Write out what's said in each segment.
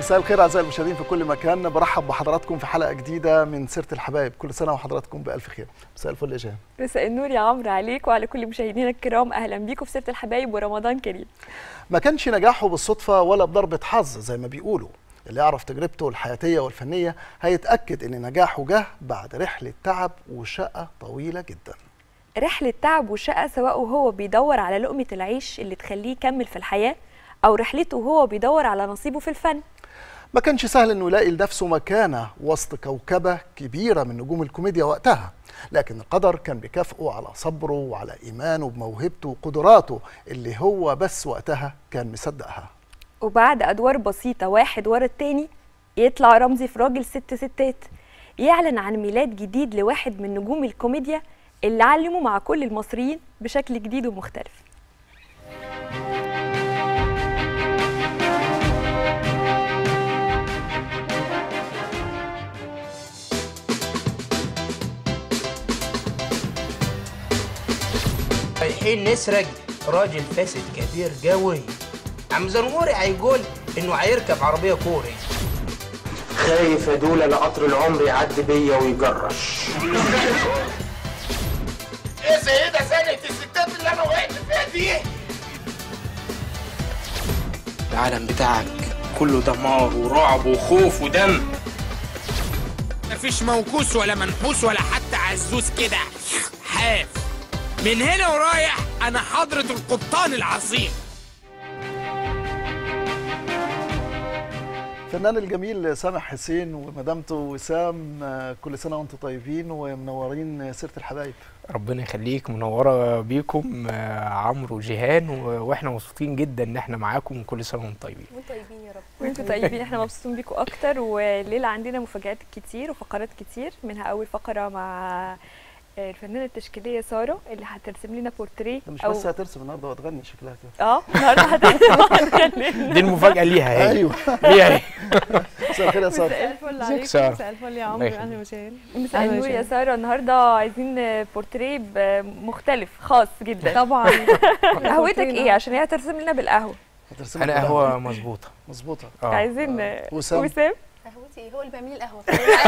مساء الخير اعزائي المشاهدين في كل مكان برحب بحضراتكم في حلقه جديده من سيره الحبايب كل سنه وحضراتكم بالف خير مساء الفل يا جهان مساء النور يا عمرو عليك وعلى كل مشاهدينا الكرام اهلا بيكم في سيره الحبايب ورمضان كريم ما كانش نجاحه بالصدفه ولا بضربه حظ زي ما بيقولوا اللي يعرف تجربته الحياتيه والفنيه هيتاكد ان نجاحه جه بعد رحله تعب وشقه طويله جدا رحله تعب وشقه سواء وهو بيدور على لقمه العيش اللي تخليه يكمل في الحياه او رحلته وهو بيدور على نصيبه في الفن ما كانش سهل انه يلاقي لنفسه مكانه وسط كوكبه كبيره من نجوم الكوميديا وقتها لكن القدر كان بيكافئه على صبره وعلى ايمانه بموهبته وقدراته اللي هو بس وقتها كان مصدقها وبعد ادوار بسيطه واحد ورا التاني يطلع رمزي في راجل ست ستات يعلن عن ميلاد جديد لواحد من نجوم الكوميديا اللي علموا مع كل المصريين بشكل جديد ومختلف رايحين نسرق راجل فاسد كبير قوي عم زنوري هيقول انه هيركب عربيه كوري خايف ادول انا قطر العمر يعدي بيا ويجرش ايه سيدة سنة الستات اللي انا وقعت فيها دي العالم بتاعك كله دمار ورعب وخوف ودم مفيش موكوس ولا منحوس ولا حتى عزوز كده حاف من هنا ورايح انا حضرة القبطان العظيم الفنان الجميل سامح حسين ومدامته وسام آه، كل سنه وانتم طيبين ومنورين سيره الحبايب ربنا يخليك منوره بيكم آه، عمرو وجيهان و- واحنا مبسوطين جدا ان احنا معاكم كل سنه وانتم طيبين وانتوا طيبين احنا مبسوطين بيكم اكتر والليله عندنا مفاجآت كتير وفقرات كتير منها اول فقره مع الفنانه التشكيليه ساره اللي هترسم لنا بورتريه ده مش بس هترسم النهارده وهتغني شكلها كده اه النهارده هترسم دي المفاجاه ليها هي ايوه ليها هي مساء الخير يا ساره مساء الفل ازيك عليكم سارة؟ مساء الفل يا الله عمرو يخليك. اهلا وسهلا مساء أهلا النور يا وسهلا. ساره النهارده عايزين بورتريه ب- مختلف خاص جدا طبعا قهوتك ايه عشان هي هترسم لنا بالقهوه هترسم انا قهوه مظبوطه مظبوطه اه عايزين وسام. وسام قهوتي هو اللي بيعمل لي القهوه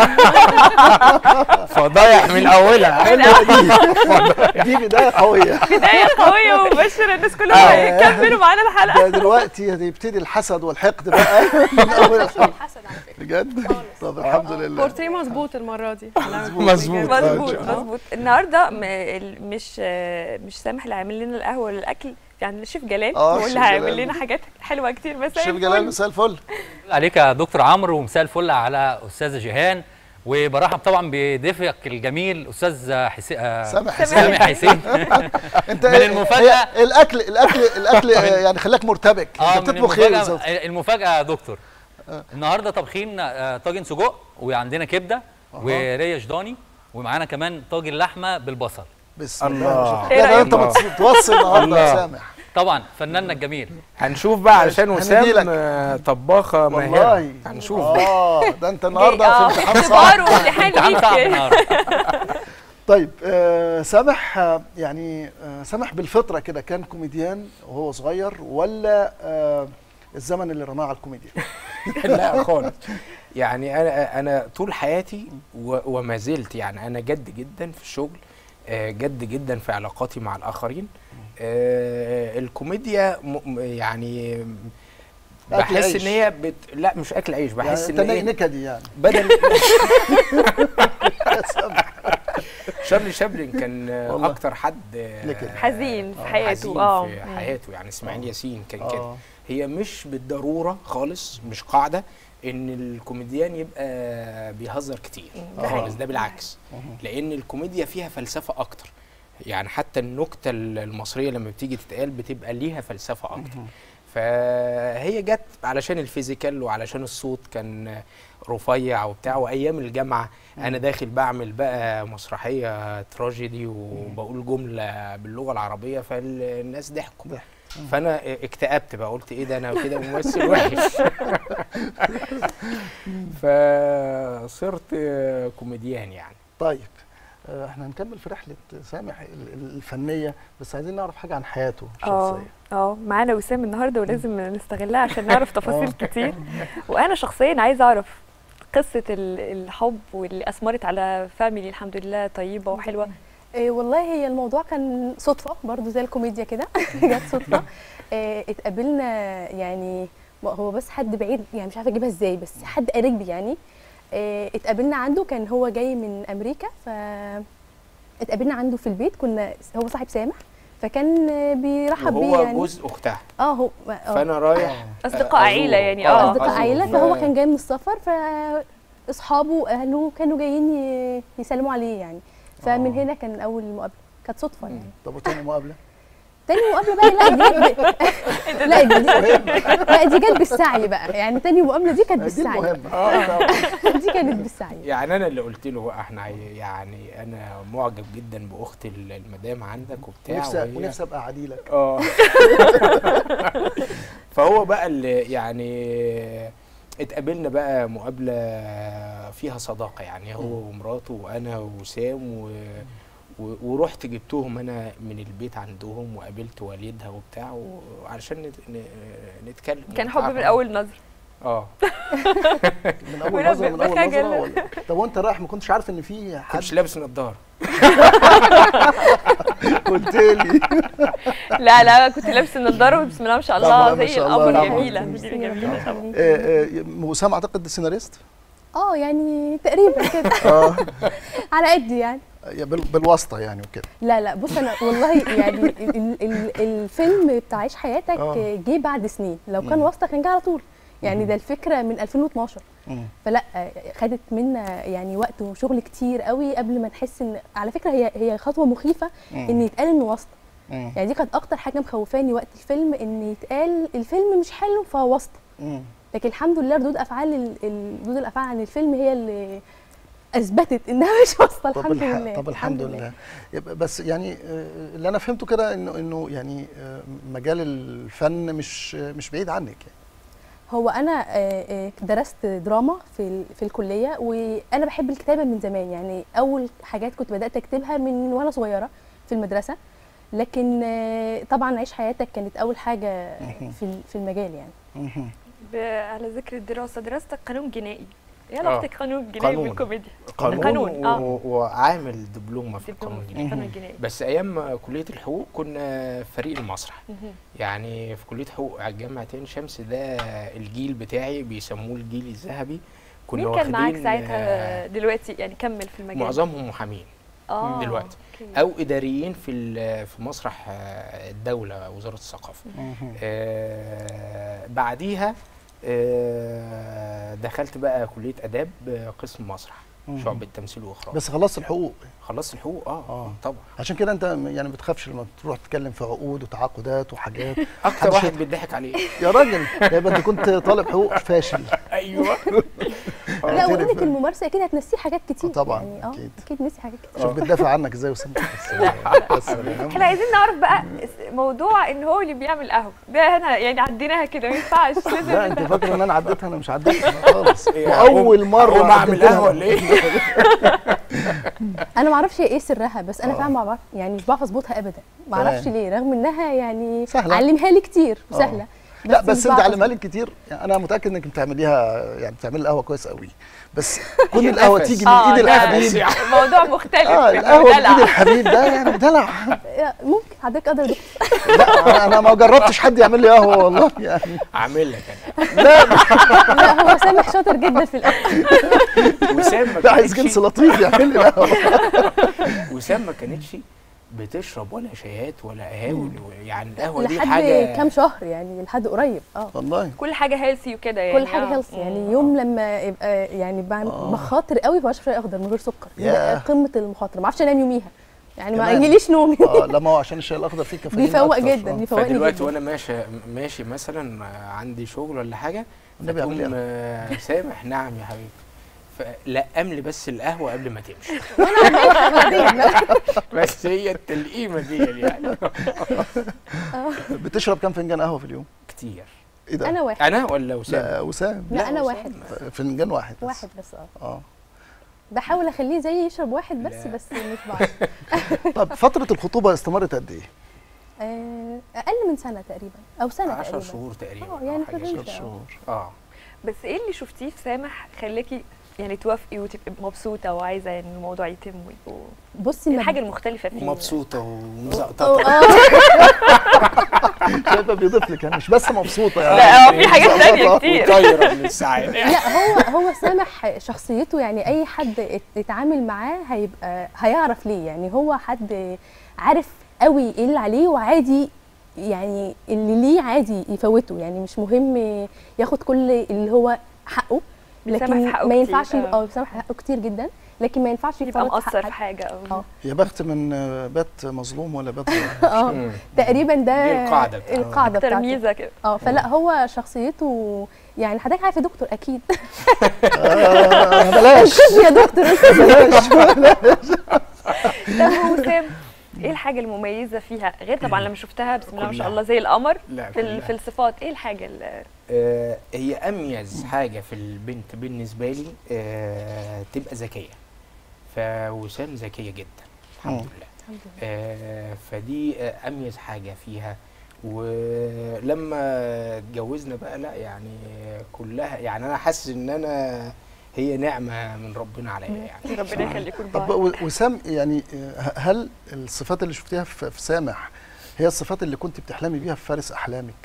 فضايح من اولها دي بدايه قويه بدايه قويه ومبشره الناس كلها يكملوا معانا الحلقه ده دلوقتي هيبتدي الحسد والحقد بقى من اول الحلقه حسد على فكره بجد طب الحمد لله بورتريه مظبوط المره دي مظبوط. مظبوط آه. مظبوط النهارده م- ال- مش آه، مش سامح اللي هيعمل لنا القهوه ولا الاكل يعني الشيف جلال آه، هو الشيف اللي هيعمل جلال. لنا حاجات حلوه كتير مساء شيف الفل. جلال مساء الفل عليك يا دكتور عمرو ومساء الفل على استاذه جيهان وبرحب طبعا بضيفك الجميل استاذ حسين سامح حسين. سامح حسين انت من إيه- المفاجأة- هي الاكل الاكل الاكل آه، يعني خلاك مرتبك اه انت من بتطبخ ايه المفاجاه بالظبط المفاجاه يا دكتور النهارده طابخين آه، طاجن سجق وعندنا كبده وريش ضاني ومعانا كمان طاجن لحمه بالبصل بسم الله. الله إيه يا ده رأيك؟ انت متص- متوصي النهارده يا الله. سامح طبعا فناننا الجميل هنشوف بقى علشان هنديلك. وسام آه، طباخه ماهره والله هنشوف اه ده انت النهارده آه، في امتحان اختبار صعب وامتحان امتحان صعب ليك النهارده طيب آه سامح آه يعني آه سامح بالفطره كده كان كوميديان وهو صغير ولا آه الزمن اللي رماه على الكوميديا لا خالص يعني انا انا طول حياتي و- وما زلت يعني انا جد جدا في الشغل آه، جد جدا في علاقاتي مع الاخرين آه، الكوميديا م- م- يعني أكل بحس عيش. ان هي بت... لا مش اكل عيش يعني بحس انت ان إيه نكدي يعني بدل يا سامح شارلي شابلن كان آه، والله. اكتر حد آه، لكن حزين في آه، حياته حزين اه في حياته يعني اسماعيل ياسين كان كده اه هي مش بالضروره خالص مش قاعده ان الكوميديان يبقى بيهزر كتير ده خالص ده بالعكس لان الكوميديا فيها فلسفه اكتر يعني حتى النكته المصريه لما بتيجي تتقال بتبقى ليها فلسفه اكتر فهي جت علشان الفيزيكال وعلشان الصوت كان رفيع وبتاع وايام الجامعه انا داخل بعمل بقى مسرحيه تراجيدي وبقول جمله باللغه العربيه فالناس ضحكوا ضحك. فانا اكتئبت بقى قلت ايه ده انا كده ممثل وحش فصرت كوميديان يعني طيب آه، احنا هنكمل في رحله سامح ال- ال- الفنيه بس عايزين نعرف حاجه عن حياته اه الشخصيه اه معانا وسام النهارده ولازم نستغلها عشان نعرف تفاصيل آه. كتير وانا شخصيا عايزه اعرف قصه ال- الحب واللي اثمرت على فاميلي الحمد لله طيبه وحلوه إيه والله هي الموضوع كان صدفة برضو زي الكوميديا كده جت صدفة إيه اتقابلنا يعني ما هو بس حد بعيد يعني مش عارفة اجيبها ازاي بس حد قريب يعني إيه اتقابلنا عنده كان هو جاي من امريكا ف اتقابلنا عنده في البيت كنا هو صاحب سامح فكان آه، بيرحب بيه وهو يعني جوز اختها اه هو آه. فانا رايح اصدقاء أزوره. عيله يعني آه، اه اصدقاء أزوره. عيله ف- فهو كان جاي من السفر ف اصحابه واهله كانوا جايين ي- يسلموا عليه يعني فمن آه. هنا كان اول مقابله كانت صدفه يعني طب وتاني مقابله تاني مقابله بقى لا دي جت- لا دي لا دي جت بالسعي بقى يعني تاني مقابله دي كانت دي بالسعي المهمه اه دي كانت بالسعي يعني انا اللي قلت له بقى احنا عاي- يعني انا معجب جدا باخت ال- المدام عندك وبتاع ونفسي وهي- ونفسي ابقى عديلك اه فهو بقى اللي يعني اتقابلنا بقى مقابله فيها صداقه يعني هو ومراته وانا وسام و... و... ورحت جبتهم انا من البيت عندهم وقابلت والدها وبتاع وعلشان نت... ن- نتكلم كان حب من ونتعرف. اول نظره اه من اول ولو نظره من اول بخجل. نظره ولا طب وانت رايح ما كنتش عارف ان في حد كنتش لابس نضاره قلت لي لا لا كنت لابسه النضاره وبسم الله ما شاء طبعاً الله ما زي شاء الله. القمر طبعاً. جميله ميرسي جميله ربنا جميله طبعا يخليك. آه، آه، وسام اعتقد سيناريست اه يعني تقريبا كده اه على قد يعني بال- بالواسطه يعني وكده لا لا بص انا والله يعني ال ال الفيلم بتاع عيش حياتك آه. جه بعد سنين لو كان مم. واسطه كان جه على طول يعني ده الفكره من 2012 مم. فلا خدت منا يعني وقت وشغل كتير قوي قبل ما نحس ان على فكره هي هي خطوه مخيفه ان يتقال انه واسطه مم. يعني دي كانت اكتر حاجه مخوفاني وقت الفيلم ان يتقال الفيلم مش حلو فهو واسطه مم. لكن الحمد لله ردود افعال ال- ال- ردود الافعال عن الفيلم هي اللي اثبتت انها مش واسطه طب الحمد الح... لله طب الحمد لله يبقى بس يعني آه، اللي انا فهمته كده انه انه يعني آه، مجال الفن مش آه، مش بعيد عنك يعني هو انا آه، آه، درست دراما في ال- في الكليه وانا بحب الكتابه من زمان يعني اول حاجات كنت بدات اكتبها من وانا صغيره في المدرسه لكن آه، طبعا عيش حياتك كانت اول حاجه في ال- في المجال يعني مهم. ب- على ذكر الدراسه دراستك قانون جنائي ايه آه. علاقتك قانون جنائي قانون. بالكوميديا قانون, قانون، آه. و... وعامل دبلومه في دبلومة القانون في الجنائي القانون الجنائي بس ايام كليه الحقوق كنا فريق المسرح مهم. يعني في كليه حقوق على جامعه عين شمس ده الجيل بتاعي بيسموه الجيل الذهبي كنا مين كان معاك واخدين، ساعتها آه، دلوقتي يعني كمل في المجال معظمهم محامين اه دلوقتي. أوكي. او اداريين في ال- في مسرح آه، الدوله وزاره الثقافه مهم. آه، بعديها آه، دخلت بقى كليه اداب آه، قسم مسرح مهم. شعبة تمثيل واخراج بس خلصت الحقوق خلصت الحقوق اه, آه. طبعا عشان كده انت يعني ما بتخافش لما تروح تتكلم في عقود وتعاقدات وحاجات اكتر محدش واحد يضحك. بيضحك عليه يا راجل يبقى انت كنت طالب حقوق فاشل ايوه لا اعترف وقيمه بقى. الممارسه اكيد هتنسيه حاجات كتير طبعاً، يعني اه أكيد. اكيد نسي حاجات كتير شوف بتدافع عنك ازاي وسام بس احنا عايزين نعرف بقى اس- موضوع ان هو اللي بيعمل قهوه ده انا يعني عديناها كده ما ينفعش لازم لا انت فاكر ان انا عديتها انا مش عديتها خالص إيه، واول مره اقوم اعمل عديتها. قهوه ولا ايه؟ انا ما اعرفش هي ايه سرها بس انا آه. فعلا ما بعرف يعني مش بعرف اظبطها ابدا ما اعرفش تمام. ليه رغم انها يعني سهلة. علمها لي كتير آه. سهله لا مش بس انت بعرف علمها أظبط. لك كتير يعني انا متاكد انك بتعمليها يعني بتعملي القهوه كويس قوي بس كون القهوه نفس. تيجي من آه، ايد لا. الحبيب الموضوع مختلف اه يعني القهوه من دلع. ايد الحبيب ده يعني دلع يا- ممكن حضرتك قادر دكتور لا انا انا ما جربتش حد يعمل لي قهوه والله يعني عامل لك لا لا هو سامح شاطر جدا في الاكل انا وسام ما لا عايز كانتش جنس لطيف يعمل لي قهوه وسام ما كانتش بتشرب ولا شايات ولا قهاوي يعني القهوه دي لحد حاجه كام شهر يعني لحد قريب اه والله كل حاجه هيلثي وكده يعني كل حاجه آه. هيلث يعني يوم لما يبقى يعني بعمل آه. بخاطر قوي بشرب شاي اخضر من غير سكر ياه. ده قمه المخاطره ما اعرفش انام يوميها يعني ما كمان. يجيليش نومي اه لا ما هو عشان الشاي الاخضر فيه كافيين بيفوق أكتر. جدا آه. بيفوقني فدلوقتي جدا وانا ماشي ماشي مثلا عندي شغل ولا حاجه النبي عامل فتقوم ايه آه، سامح نعم يا حبيبي فلقم لي بس القهوه قبل ما تمشي بس هي التلقيمه دي يعني بتشرب كام فنجان قهوه في اليوم كتير ايه ده انا واحد انا ولا وسام لا وسام لا انا واحد فنجان واحد بس واحد بس اه اه بحاول اخليه زي يشرب واحد بس لا. بس مش بعرف طب فتره الخطوبه استمرت قد ايه آه، اقل من سنه تقريبا او سنه 10 تقريبا شهور تقريبا اه يعني في حاجة الرينج كده. ده. اه بس ايه اللي شفتيه في سامح خلاكي يعني توافقي وتبقي مبسوطه وعايزه ان الموضوع يتم ويبقوا بصي إيه ما الحاجه المختلفه فيه ومبسوطه أو- ومزقططه اه شايفه بيضيف لك يعني مش بس مبسوطه يعني لا اه في حاجات تانية مبسوطة. كتير وطايره من السعاده لا هو هو سامح شخصيته يعني اي حد ات- اتعامل معاه هيبقى هيعرف ليه يعني هو حد عارف قوي ايه اللي عليه وعادي يعني اللي ليه عادي يفوته يعني مش مهم ياخد كل اللي هو حقه بيسامح لكن في حقه ما كتير، ينفعش آه. يبقى اه بيسامح في حقه كتير جدا لكن ما ينفعش يبقى يفرط في مقصر حق في حاجه او اه. يا بخت من آه، بات مظلوم ولا بات اه مم. تقريبا ده دي القاعدة بتاعته. القاعده اكتر بتاعته ميزه كده اه فلا هو شخصيته يعني حضرتك عارف يا دكتور اكيد آه، بلاش يا دكتور طب وسام ايه الحاجه المميزه فيها غير طبعا لما شفتها بسم الله ما شاء كلها. الله زي القمر لا في ال- كلها. في الصفات ايه الحاجه اللي آه، هي اميز حاجه في البنت بالنسبه لي آه، تبقى ذكيه فوسام ذكيه جدا الحمد مم. لله آه، فدي آه، اميز حاجه فيها ولما اتجوزنا بقى لا يعني كلها يعني انا حاسس ان انا هي نعمه من ربنا عليا يعني ربنا يخليكم طب لبعض و- وسام يعني آه، هل الصفات اللي شفتيها في في سامح هي الصفات اللي كنت بتحلمي بيها في فارس احلامك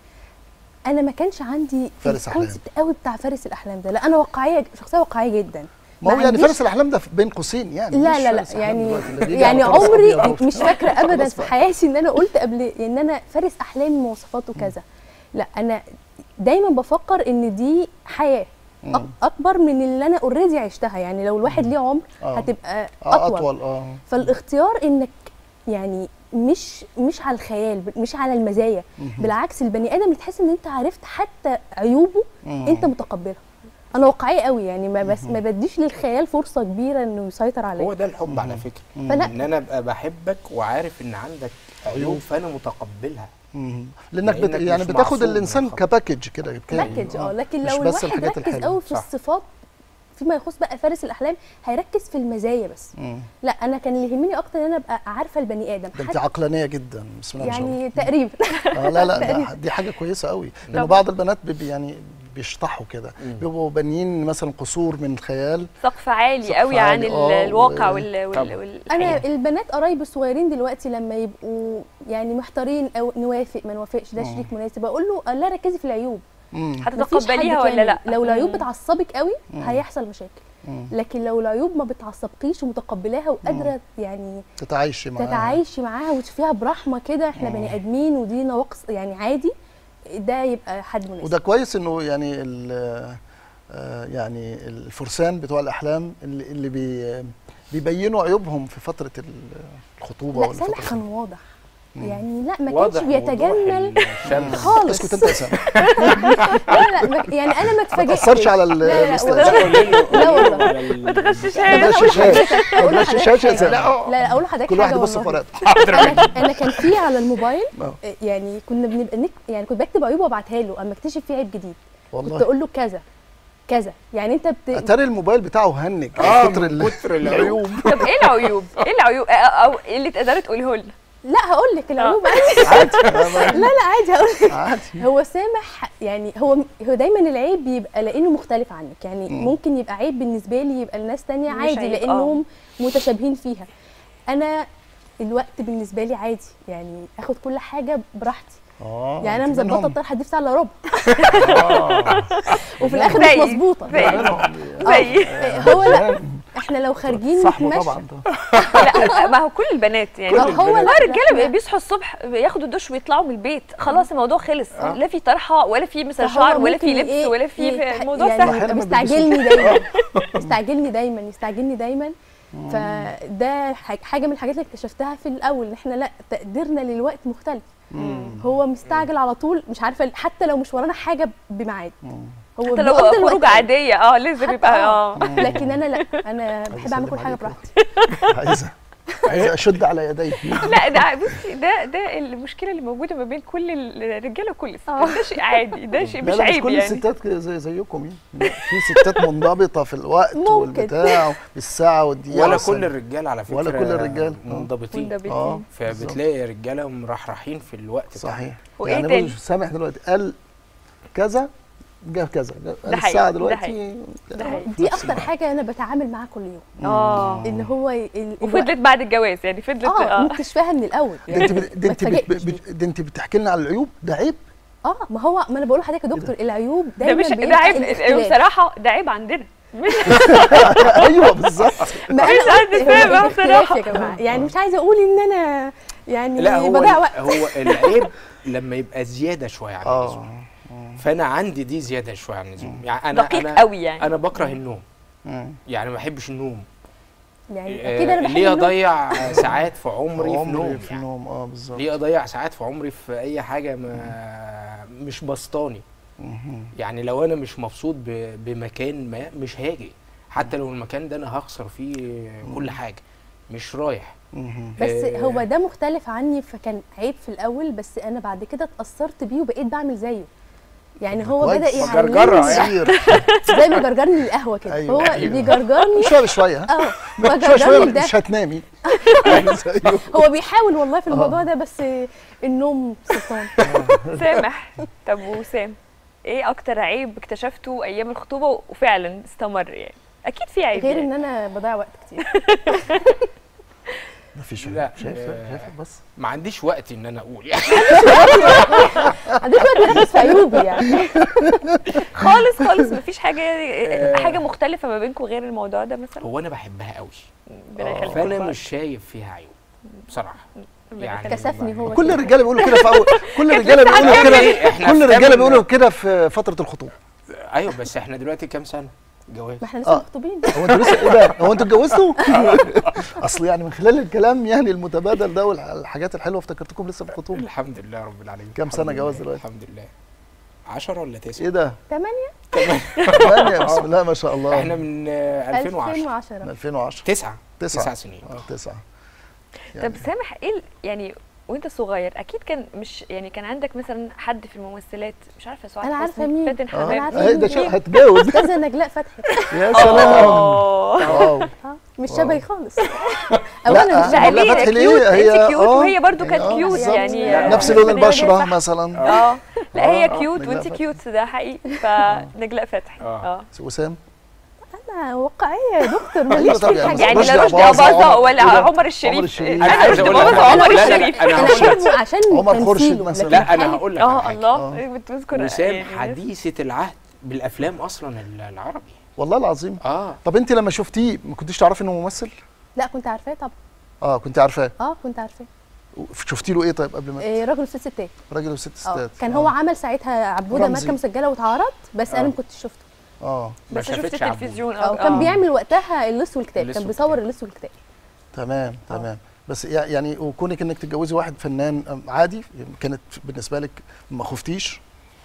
انا ما كانش عندي فارس أحلام. الكونسبت قوي بتاع فارس الاحلام ده لا انا واقعيه شخصيه واقعيه جدا ما هو ما يعني عنديش- فارس الاحلام ده في- بين قوسين يعني لا مش لا لا فارس أحلام يعني دلوقتي اللي بيجي يعني على فارس عمري أبيض مش فاكره ابدا خلاص في بقى. حياتي ان انا قلت قبل ان انا فارس احلامي مواصفاته كذا لا انا دايما بفكر ان دي حياه أك- اكبر من اللي انا اوريدي عشتها يعني لو الواحد ليه عمر آه. هتبقى آه، اطول, اطول اه فالاختيار انك يعني مش مش على الخيال مش على المزايا بالعكس البني ادم اللي تحس ان انت عرفت حتى عيوبه مم. انت متقبلها انا واقعيه قوي يعني ما بس ما بديش للخيال فرصه كبيره انه يسيطر عليا هو ده الحب على فكره فلا ان انا ابقى بحبك وعارف ان عندك عيوب فانا متقبلها مم. لانك بت... لأنك يعني مش بتاخد معصوم الانسان من الخطأ. كباكج كده كامل. باكج اه لكن مش لو بس الواحد الحاجات ركز الحلوة. قوي في صح. الصفات فيما يخص بقى فارس الاحلام هيركز في المزايا بس مم. لا انا كان اللي يهمني اكتر ان انا ابقى عارفه البني ادم ده انت حتى عقلانيه جدا بسم الله ما شاء الله يعني تقريبا آه لا لا ده دي حاجه كويسه قوي لان طب- بعض البنات بيبي يعني بيشطحوا كده بيبقوا بانيين مثلا قصور من الخيال سقف عالي سقف قوي عن عالي، ال- آه، الواقع و- وال وال طبعا. انا والحقيقة. البنات قرايبي الصغيرين دلوقتي لما يبقوا يعني محتارين او نوافق ما نوافقش ده شريك مناسب اقول له لا ركزي في العيوب مم. مفيش هتتقبليها حد ولا لا كامل. لو العيوب مم. بتعصبك قوي هيحصل مشاكل مم. لكن لو العيوب ما بتعصبكيش ومتقبلاها وقادره يعني تتعايشي معاها تتعايشي معاها وتشوفيها برحمه كده احنا بني ادمين ودي نواقص يعني عادي ده يبقى حد مناسب وده كويس انه يعني ال- آه، يعني الفرسان بتوع الاحلام اللي, اللي بي بيبينوا عيوبهم في فتره ال- الخطوبه لا ولا سامح فترة- كان واضح يعني لا ما واضح كانش بيتجمل وضوح الشمس. خالص اسكت انت يا سامح لا لا ما- يعني انا ما ما اتفاجئتش تاثرش على ال- لا لا الاستاذ لا والله ما تغششهاش. ما تغششهاش ما أقول لحضرتك تغششهاش يا حاجة. سامح لا لا اقول لحضرتك كل واحد حاجة يبص في والله. ورقته انا انا كان في على الموبايل آه. يعني كنا بنبقى نك... يعني كنت بكتب عيوب وابعتها له اما اكتشف فيه عيب جديد كنت والله اقول له كذا كذا يعني انت بت... اتاري الموبايل بتاعه هنج اه من كتر ال- من كتر العيوب طب ايه العيوب؟ ايه العيوب؟ آه، او ايه اللي تقدري تقوليه لنا؟ لا هقول لك العيوب عادي لا لا عادي هقول لك عادي هو سامح يعني هو هو دايما العيب بيبقى لانه مختلف عنك يعني ممكن يبقى عيب بالنسبه لي يبقى لناس تانية مش عادي عيب، لانهم متشابهين فيها انا الوقت بالنسبه لي عادي يعني اخد كل حاجه براحتي اه يعني انا أنت منهم. مظبطه الطرحه دي في ساعه الا ربع وفي الاخر زي- مش مظبوطه زي زي آه، هو لا احنا لو خارجين صاحبه نتمشى طبعا ده. لا ما هو كل البنات يعني كل هو لا لا الرجاله لا. بيصحوا الصبح بياخدوا دش ويطلعوا من البيت خلاص الموضوع خلص لا في طرحه ولا في مثلا فهو شعر ولا ممكن في لبس إيه- ولا في إيه في- الموضوع يعني سهل أحياناً يبقى ما مستعجلني دايما يستعجلني دايما يستعجلني دايما فده ح- حاجه من الحاجات اللي اكتشفتها في الاول ان احنا لا تقديرنا للوقت مختلف هو مستعجل على طول مش عارفه حتى لو مش ورانا حاجه بميعاد هو حتى لو بيقضي الوقت خروج عاديه اه لازم حتى يبقى اه اه لكن انا لا انا بحب اعمل أسلم كل حاجه عليك. براحتي عايزه عايز اشد على يديه لا ده بصي ده ده المشكله اللي موجوده ما بين كل الرجاله وكل الستات ده شيء عادي ده شيء لا مش لا مش عيب كل يعني الستات كده زي زيكم يعني في ستات منضبطه في الوقت ممكن. والبتاع بالساعه والدقيقه ولا والثانية. كل الرجال على فكره ولا كل الرجال. آه. منضبطين منضبطين. اه فبتلاقي رجاله مرحرحين في الوقت بتاعهم. صحيح وإيه يعني تاني؟ برضه سامح دلوقتي قال كذا جاب كذا قال ده حقيقي، الساعه ده دلوقتي حقيقي. ده حقيقي. دي اكتر حاجه انا بتعامل معاها كل يوم اه اللي هو ال- الوقت. وفضلت بعد الجواز يعني فضلت اه اه ما كنتش فاهم من الاول ده انت بت- ده ما انت بت- اتفاجئتش بت- ده انت بتحكي لنا على العيوب ده عيب اه ما هو ما انا بقول لحضرتك يا دكتور العيوب ده دايما مش ده بيبقى عيب الاختلاف. بصراحه ده عيب عندنا ايوه بالظبط ما مش انا عندي قلت هو فاهمة الاختلاف بصراحة. يا جماعه يعني مش عايزه اقول ان انا يعني لا هو بضيع وقت هو العيب لما يبقى زياده شويه عن اه اللزوم فانا عندي دي زياده شويه عن اللزوم يعني انا دقيق انا قوي يعني انا بكره النوم مم. يعني ما بحبش النوم يعني اكيد انا بحب ليه النوم. اضيع ساعات في عمري في عمري نوم في يعني نوم اه بالظبط ليه اضيع ساعات في عمري في اي حاجه ما مش بسطاني مهم. يعني لو انا مش مبسوط ب- بمكان ما مش هاجي حتى لو المكان ده انا هخسر فيه كل حاجه مش رايح مهم. بس آه، هو ده مختلف عني فكان عيب في الاول بس انا بعد كده اتاثرت بيه وبقيت بعمل زيه يعني هو كويس. بدا جرجرة يعلمني يعني. كتير زي ما جرجرني للقهوه كده أيوة. هو أيوة. بيجرجرني شويه بشويه ها؟ اه شويه شويه بجرجرني ده مش هتنامي زيه. هو بيحاول والله في الموضوع ده بس النوم سلطان سامح طب وسام ايه اكتر عيب اكتشفته ايام الخطوبه وفعلا استمر يعني اكيد في عيب غير يعني. ان انا بضيع وقت كتير مفيش لا، شايف آه، شايف بس ما عنديش وقت ان انا اقول يعني عندك وقت اركز في عيوبي يعني خالص خالص مفيش حاجه حاجه مختلفه ما بينكم غير الموضوع ده مثلا هو انا بحبها قوي ربنا يخليكم فانا لبعض. مش شايف فيها عيوب بصراحه ربنا يعني يخليكم. كسفني هو كل كده. الرجاله بيقولوا كده في اول كل الرجاله بيقولوا كده إحنا كل في الرجاله تمن- بيقولوا كده في فتره الخطوبه ايوه بس احنا دلوقتي كام سنه جواز ما احنا لسه آه. مخطوبين هو انتوا لسه ايه ده هو انتوا اتجوزتوا اصل يعني من خلال الكلام يعني المتبادل ده والحاجات الحلوه افتكرتكم لسه في الخطوبه الحمد لله رب العالمين كام سنة الحمد جواز لله، دلوقتي؟ الحمد لله 10 ولا 9 ايه ده ثمانية ثمانية بسم الله ما شاء الله احنا من آه، 2010 من 2010 2010 9 تسعة. 9 سنين اه تسعة طب سامح ايه ال- يعني وانت صغير اكيد كان مش يعني كان عندك مثلا حد في الممثلات مش عارفه سعاد أنا عارفة حسني، مين. فاتن اه حمام عارفة اهي ده مين. شيء هتجاوز استاذه نجلاء فتحي يا سلام اه واو اه مش شبهي خالص لا، اولا لا مش لا، شبهي لا، ليه فتحي كيوت ليه؟ هي- انت كيوت آه، وهي برضو كانت آه، كيوت بالظبط. يعني لا، نفس آه، لون البنية البشره صح. مثلا اه لا هي آه، كيوت نجلاء وانت فتحي. كيوت ده حقيقي فنجلاء فتحي آه. اه وسام انا واقعيه يا دكتور ماليش طب في يا حاجه يعني رشدي لا رشدي أباظة، أباظة عمر- ولا إيه ده؟ عمر الشريف الشريف. انا عايز رشدي أقول لك أباظة حاجة. وعمر لا، لا، الشريف أنا انا هقول لك. بحبه عشان عمر خورشيد تمثيله مثلا. لكن لا انا حاجة- هقول لك على اه حاجة. الله بتذكر وسام يعني حديثه العهد بالافلام اصلا ال- العربي والله العظيم اه طب انت لما شفتيه ما كنتيش تعرفي انه ممثل لا كنت عارفاه طبعا اه كنت عارفاه اه كنت عارفاه شفتي له ايه طيب قبل ما إيه راجل وست ستات راجل وست اه ستات كان هو عمل ساعتها عبوده رمزي. ماركه مسجله واتعرض بس آه. انا ما كنتش شفته اه ما بس شفت شافتش عبود. التلفزيون اه كان بيعمل وقتها اللص والكتاب اللص كان والكتاب. بيصور اللص والكتاب تمام تمام بس يع- يعني وكونك انك تتجوزي واحد فنان أم، عادي كانت بالنسبه لك ما خفتيش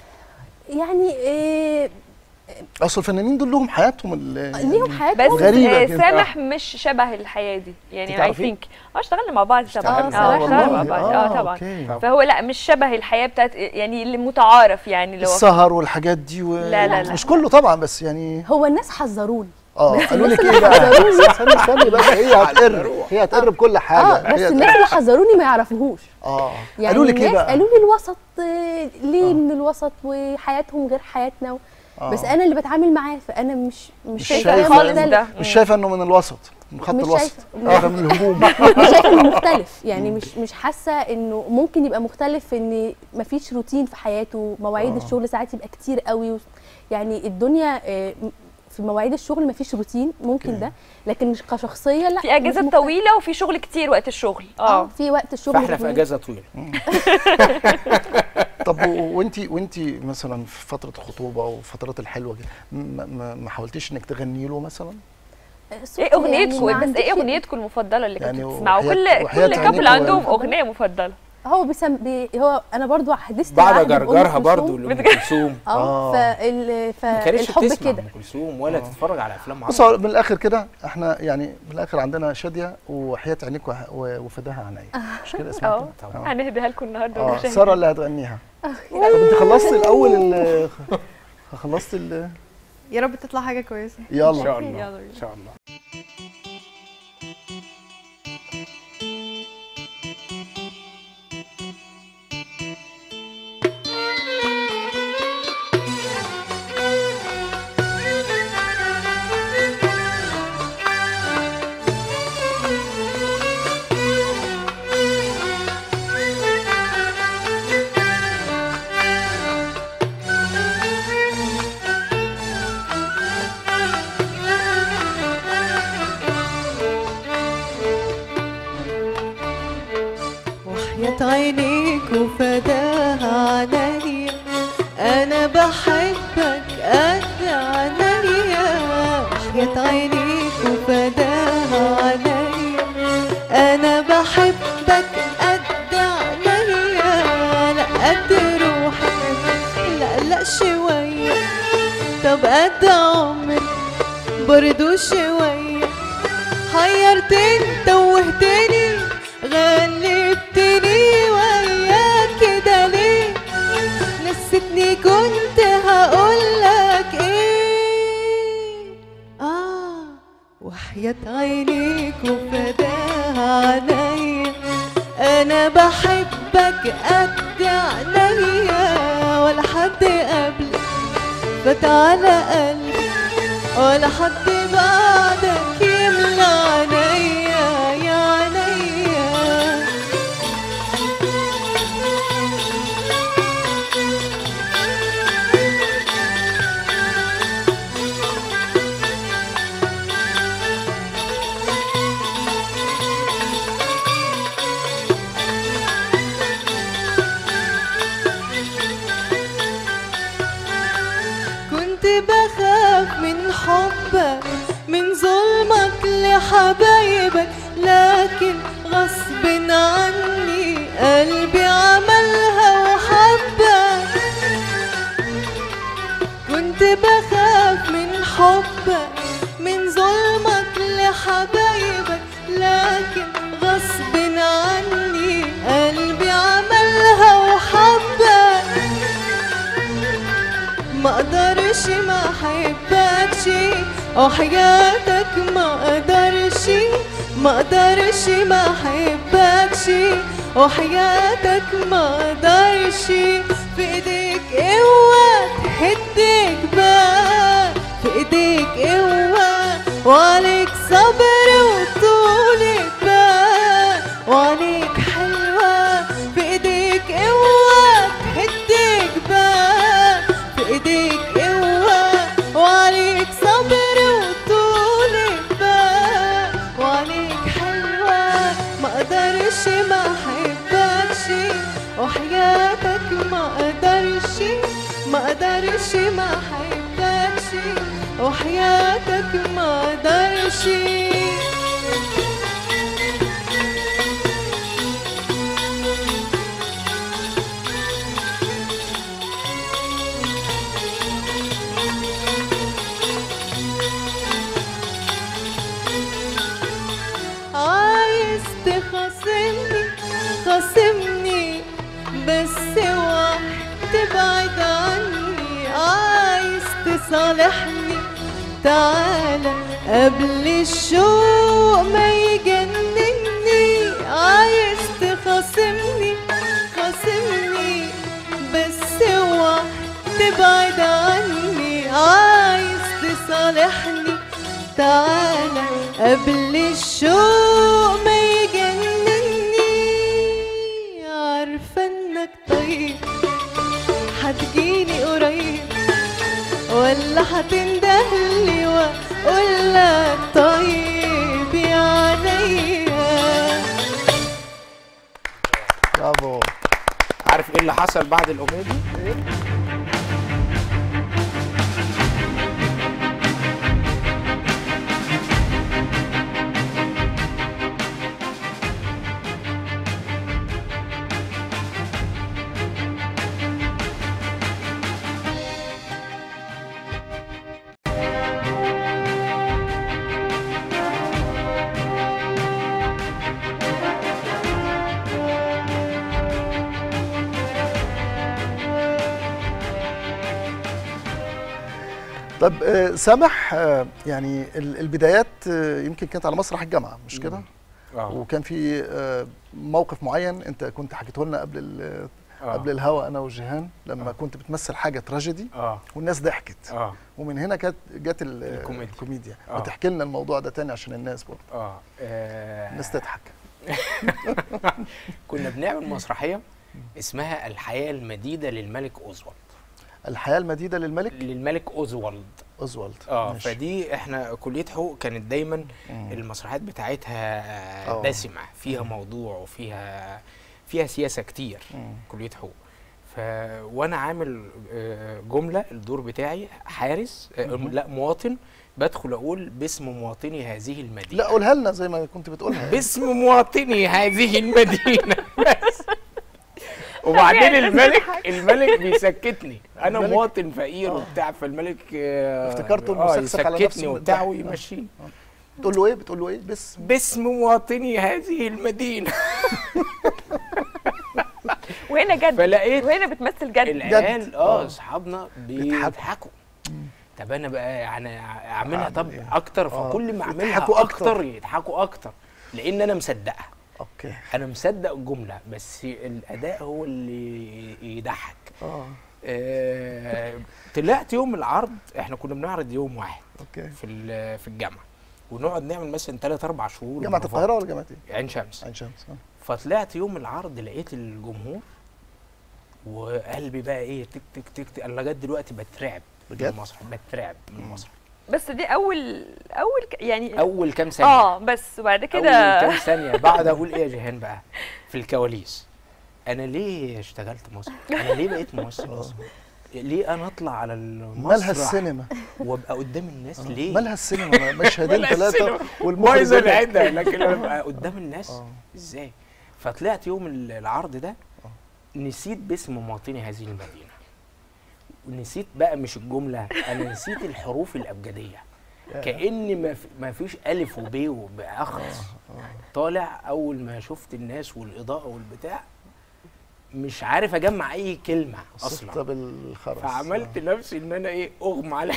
يعني إيه اصل الفنانين دول لهم حياتهم ال- ليهم بس حياتهم غريبة آه، كده. سامح مش شبه الحياه دي يعني اي تعرفي؟ ثينك اه اشتغلنا مع بعض طبعا اشتغلنا. اه آه، اشتغلنا والله؟ مع بعض اه طبعا أوكي. فهو لا مش شبه الحياه بتاعت يعني اللي متعارف يعني اللي هو السهر والحاجات دي و... لا، لا، لا. مش كله طبعا بس يعني هو الناس حذروني اه قالوا لك الناس ايه بقى اللي استني استني بقى هي هتقر هي هتقر بكل حاجه اه بس هي الناس اللي حذروني ما يعرفوهوش اه يعني قالوا لك ايه الناس بقى قالوا لي الوسط آه، ليه من الوسط وحياتهم غير حياتنا و... آه. بس انا اللي بتعامل معاه فانا مش مش مش شايفه شايفة خالص مختلف. ده مش شايفه انه من الوسط من خط مش الوسط شايفة. اه ده من الهجوم مش شايفه انه مختلف يعني مش مش حاسه انه ممكن يبقى مختلف في ان مفيش روتين في حياته مواعيد آه. الشغل ساعات يبقى كتير قوي و... يعني الدنيا آه، في مواعيد الشغل مفيش روتين ممكن ده لكن مش كشخصيه لا في اجازات مش مختلف. طويله وفي شغل كتير وقت الشغل اه اه في وقت الشغل فاحنا في طويل. اجازه طويله طب وانت وانت مثلا في فتره الخطوبه وفترات الحلوه كده ما- ما ما حاولتيش انك تغني له مثلا صوتي ايه يعني اغنيتكم ما بس عنديش- ايه اغنيتكم المفضله اللي يعني كنتوا بتسمعوا وحياة- كل وحياة كل عينيك كابل و- عندهم اغنيه مفضله هو بيسم بي هو انا برضو حدثت بعد العهد بأم جرجرها كلثوم. برضو لام كلثوم اه آه. فال ما كانتش فالحب بتسمع كده ام كلثوم ولا تتفرج على افلام بص عربي هو من الاخر كده احنا يعني من الاخر عندنا شاديه وحياه عينيك وح- و- وفداها عينيا مش كده اسمها اه كده؟ طبعا. هنهديها لكم النهارده اه والمشاهدين. ساره اللي هتغنيها طب انت خلصتي الاول ال- خلصتي ال- يا رب تطلع حاجه كويسه ان يلا شاء الله يلا بينا. ان شاء الله وحياة عينيك وفداها عليا انا بحبك قد عينيا وحياة عينيك وفداها عليا انا بحبك قد عينيا لا قد روحي لا لا شوية طب قد عمري برضو شوية حيرتني توهتني غلبتني وياك كده ليه نسيتني كنت هقولك ايه اه وحياة عينيك وفداها عليا انا بحبك قد عينيا ولا حد قبلك فات على قلبي ولا حد بعدك يملى عينيا يا عينيا كنت بخاف من حبك من ظلمك لحبايبك لكن غصب عني قلبي عملها وحبك كنت بخاف من حبك من ظلمك لحبايبك لكن غصب عني قلبي عملها وحبك ما اقدرش ما احبكش وحياتك ما اقدرش ما اقدرش ما احبكش وحياتك ما اقدرش في ايديك قوة تهدك بقى في ايديك قوة وعليك صبر وطولك بقى وعليك حلوة في ايديك قوة تهدك بقى في ايديك قوة وعليك صبر وطولك بقى وعليك حلوة ما اقدرش ما احبكش وحياتك ما اقدرش ما اقدرش ما احبكش وحياتك ما اقدرش عايز تخاصمني خاصمني بس اوعى تبعد عني عايز تصالحني تعالى قبل الشوق ما يجنني عايز تخاصمني خاصمني بس اوعى تبعد عني عايز تصالحني تعالى قبل الشوق ما يجنني عارفة انك طيب هتجيني قريب ولا هتندهلي واقول لك طيب يا عينيا برافو عارف ايه اللي حصل بعد الاغنيه دي؟ طب آه، سامح آه، يعني ال- البدايات آه، يمكن كانت على مسرح الجامعه مش كده اه وكان في آه، موقف معين انت كنت حكيته لنا قبل ال- آه. قبل الهوا انا وجيهان لما آه. كنت بتمثل حاجه تراجيدي اه والناس ضحكت اه ومن هنا كانت جت ال- الكوميديا. الكوميديا آه. ما تحكي لنا الموضوع ده تاني عشان الناس برضه اه آه، الناس تضحك كنا بنعمل مسرحيه اسمها الحياه المديده للملك اوزوالد الحياه المديده للملك للملك اوزوالد اوزوالد اه ماشي. فدي احنا كليه حقوق كانت دايما مم. المسرحيات بتاعتها آه. دسمه فيها موضوع وفيها فيها سياسه كتير مم. كليه حقوق ف وانا عامل آه، جمله الدور بتاعي حارس آه، لا مواطن بدخل اقول باسم مواطني هذه المدينه لا قولها لنا زي ما كنت بتقولها باسم مواطني هذه المدينه بس وبعدين الملك الملك بيسكتني انا الملك- مواطن فقير وبتاع فالملك آه، افتكرته إنه اه سكسك على نفسه يسكتني من وبتاع الضحك. ويمشيني بتقول له ايه بتقول له ايه بس باسم مواطني هذه المدينه وهنا جد فلقيت وهنا بتمثل جد العيال اه آه. اصحابنا بيضحكوا. بيضحكوا طب انا بقى يعني اعملها طب إيه؟ اكتر آه. فكل ما اعملها يضحكوا أكتر. اكتر يضحكوا اكتر لان انا مصدقها اوكي انا مصدق الجمله بس الاداء هو اللي يضحك اه آه، طلعت يوم العرض احنا كنا بنعرض يوم واحد اوكي في ال- في الجامعه ونقعد نعمل مثلا 3 4 شهور جامعه بروفات. القاهره ولا جامعه ايه؟ عين شمس عين شمس آه. فطلعت يوم العرض لقيت الجمهور وقلبي بقى ايه تك تك تك, تك انا لغايه دلوقتي بترعب من بجد؟ المسرح بترعب من المسرح بس دي اول اول ك- يعني اول كام ثانيه اه بس وبعد اول كده كام ثانيه بعد اقول ايه يا جيهان بقى في الكواليس انا ليه اشتغلت مسرح انا ليه بقيت ممثل اصلا ليه انا اطلع على المسرح مالها السينما وابقى قدام الناس ليه مالها السينما مشهدين مالها ثلاثه السينما؟ والمخرج بايظه يقول لك- العده لكن انا ابقى قدام الناس آه. ازاي فطلعت يوم ال- العرض ده نسيت باسم مواطني هذه المدينه ونسيت بقى مش الجمله انا نسيت الحروف الابجديه كان ما في- ما فيش الف وب وباخر طالع اول ما شفت الناس والاضاءه والبتاع مش عارف اجمع اي كلمه صفت اصلا بالخرس فعملت نفسي ان انا ايه اغمى عليا